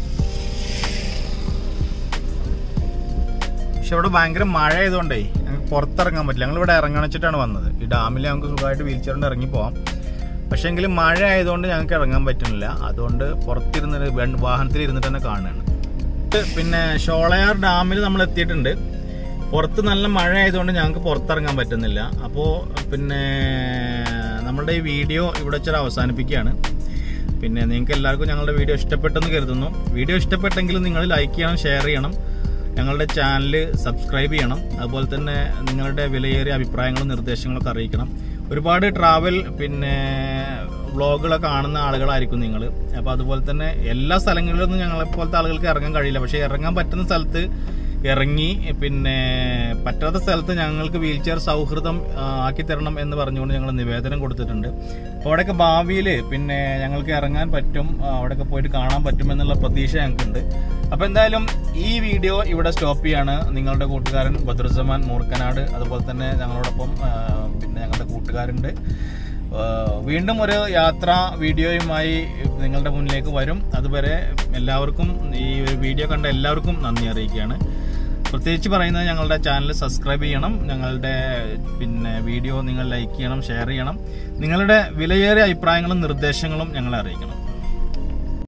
പക്ഷെ ഇവിടെ ഭയങ്കര മഴ ആയതുകൊണ്ടേ ഞങ്ങൾക്ക് പുറത്തിറങ്ങാൻ പറ്റില്ല ഞങ്ങൾ ഇവിടെ ഇറങ്ങണിച്ചിട്ടാണ് വന്നത് ഈ ഡാമിൽ ഞങ്ങൾക്ക് സുഖമായിട്ട് വീൽ ചെയറിൽ ഇറങ്ങി പോവാം പക്ഷേ എങ്കിലും മഴ ആയതുകൊണ്ട് ഞങ്ങൾക്ക് ഇറങ്ങാൻ പറ്റുന്നില്ല അതുകൊണ്ട് പുറത്തിരുന്ന് വെ- വാഹനത്തിൽ ഇരുന്നിട്ട് തന്നെ കാണുകയാണ് പിന്നെ ഷോളയാർ ഡാമിൽ നമ്മൾ എത്തിയിട്ടുണ്ട് പുറത്ത് നല്ല മഴ ആയതുകൊണ്ട് ഞങ്ങൾക്ക് പുറത്തിറങ്ങാൻ പറ്റുന്നില്ല അപ്പോൾ പിന്നെ നമ്മളുടെ ഈ വീഡിയോ ഇവിടെ വെച്ചാൽ അവസാനിപ്പിക്കുകയാണ് പിന്നെ നിങ്ങൾക്ക് എല്ലാവർക്കും ഞങ്ങളുടെ വീഡിയോ ഇഷ്ടപ്പെട്ടെന്ന് കരുതുന്നു വീഡിയോ ഇഷ്ടപ്പെട്ടെങ്കിൽ നിങ്ങൾ ലൈക്ക് ചെയ്യണം ഷെയർ ചെയ്യണം ഞങ്ങളുടെ ചാനൽ സബ്സ്ക്രൈബ് ചെയ്യണം അതുപോലെ തന്നെ നിങ്ങളുടെ വിലയേറിയ അഭിപ്രായങ്ങളും നിർദ്ദേശങ്ങളൊക്കെ അറിയിക്കണം ഒരുപാട് ട്രാവൽ പിന്നെ വ്ളോഗുകളൊക്കെ കാണുന്ന ആളുകളായിരിക്കും നിങ്ങൾ അപ്പോൾ അതുപോലെ തന്നെ എല്ലാ സ്ഥലങ്ങളിലൊന്നും ഞങ്ങളെ പോലത്തെ ആളുകൾക്ക് ഇറങ്ങാൻ കഴിയില്ല പക്ഷേ ഇറങ്ങാൻ പറ്റുന്ന സ്ഥലത്ത് ഇറങ്ങി പിന്നെ പറ്റാത്ത സ്ഥലത്ത് ഞങ്ങൾക്ക് വീൽ ചെയർ സൗഹൃദം ആ, ആക്കി തരണം എന്ന് പറഞ്ഞുകൊണ്ട് ഞങ്ങൾ നിവേദനം കൊടുത്തിട്ടുണ്ട് അപ്പോൾ അവിടെയൊക്കെ ഭാവിയിൽ പിന്നെ ഞങ്ങൾക്ക് ഇറങ്ങാൻ പറ്റും ആ, അവിടെയൊക്കെ പോയിട്ട് കാണാൻ പറ്റും എന്നുള്ള പ്രതീക്ഷ ഞങ്ങൾക്കുണ്ട് അപ്പോൾ എന്തായാലും ഈ വീഡിയോ ഇവിടെ സ്റ്റോപ്പ് ചെയ്യാണ് നിങ്ങളുടെ കൂട്ടുകാരൻ ബദറുസമാൻ മൂർക്കനാട് അതുപോലെ തന്നെ ഞങ്ങളോടൊപ്പം ആ, പിന്നെ ഞങ്ങളുടെ കൂട്ടുകാരുണ്ട് ആ, വീണ്ടും ഒരു യാത്രാ വീഡിയോയുമായി നിങ്ങളുടെ മുന്നിലേക്ക് വരും അതുവരെ എല്ലാവർക്കും ഈ ഒരു വീഡിയോ കണ്ട എല്ലാവർക്കും നന്ദി അറിയിക്കുകയാണ് പ്രത്യേകിച്ച് പറയുന്നത് ഞങ്ങളുടെ ചാനൽ സബ്സ്ക്രൈബ് ചെയ്യണം ഞങ്ങളുടെ പിന്നെ വീഡിയോ നിങ്ങൾ ലൈക്ക് ചെയ്യണം ഷെയർ ചെയ്യണം നിങ്ങളുടെ വിലയേറിയ അഭിപ്രായങ്ങളും നിർദ്ദേശങ്ങളും ഞങ്ങളെ അറിയിക്കണം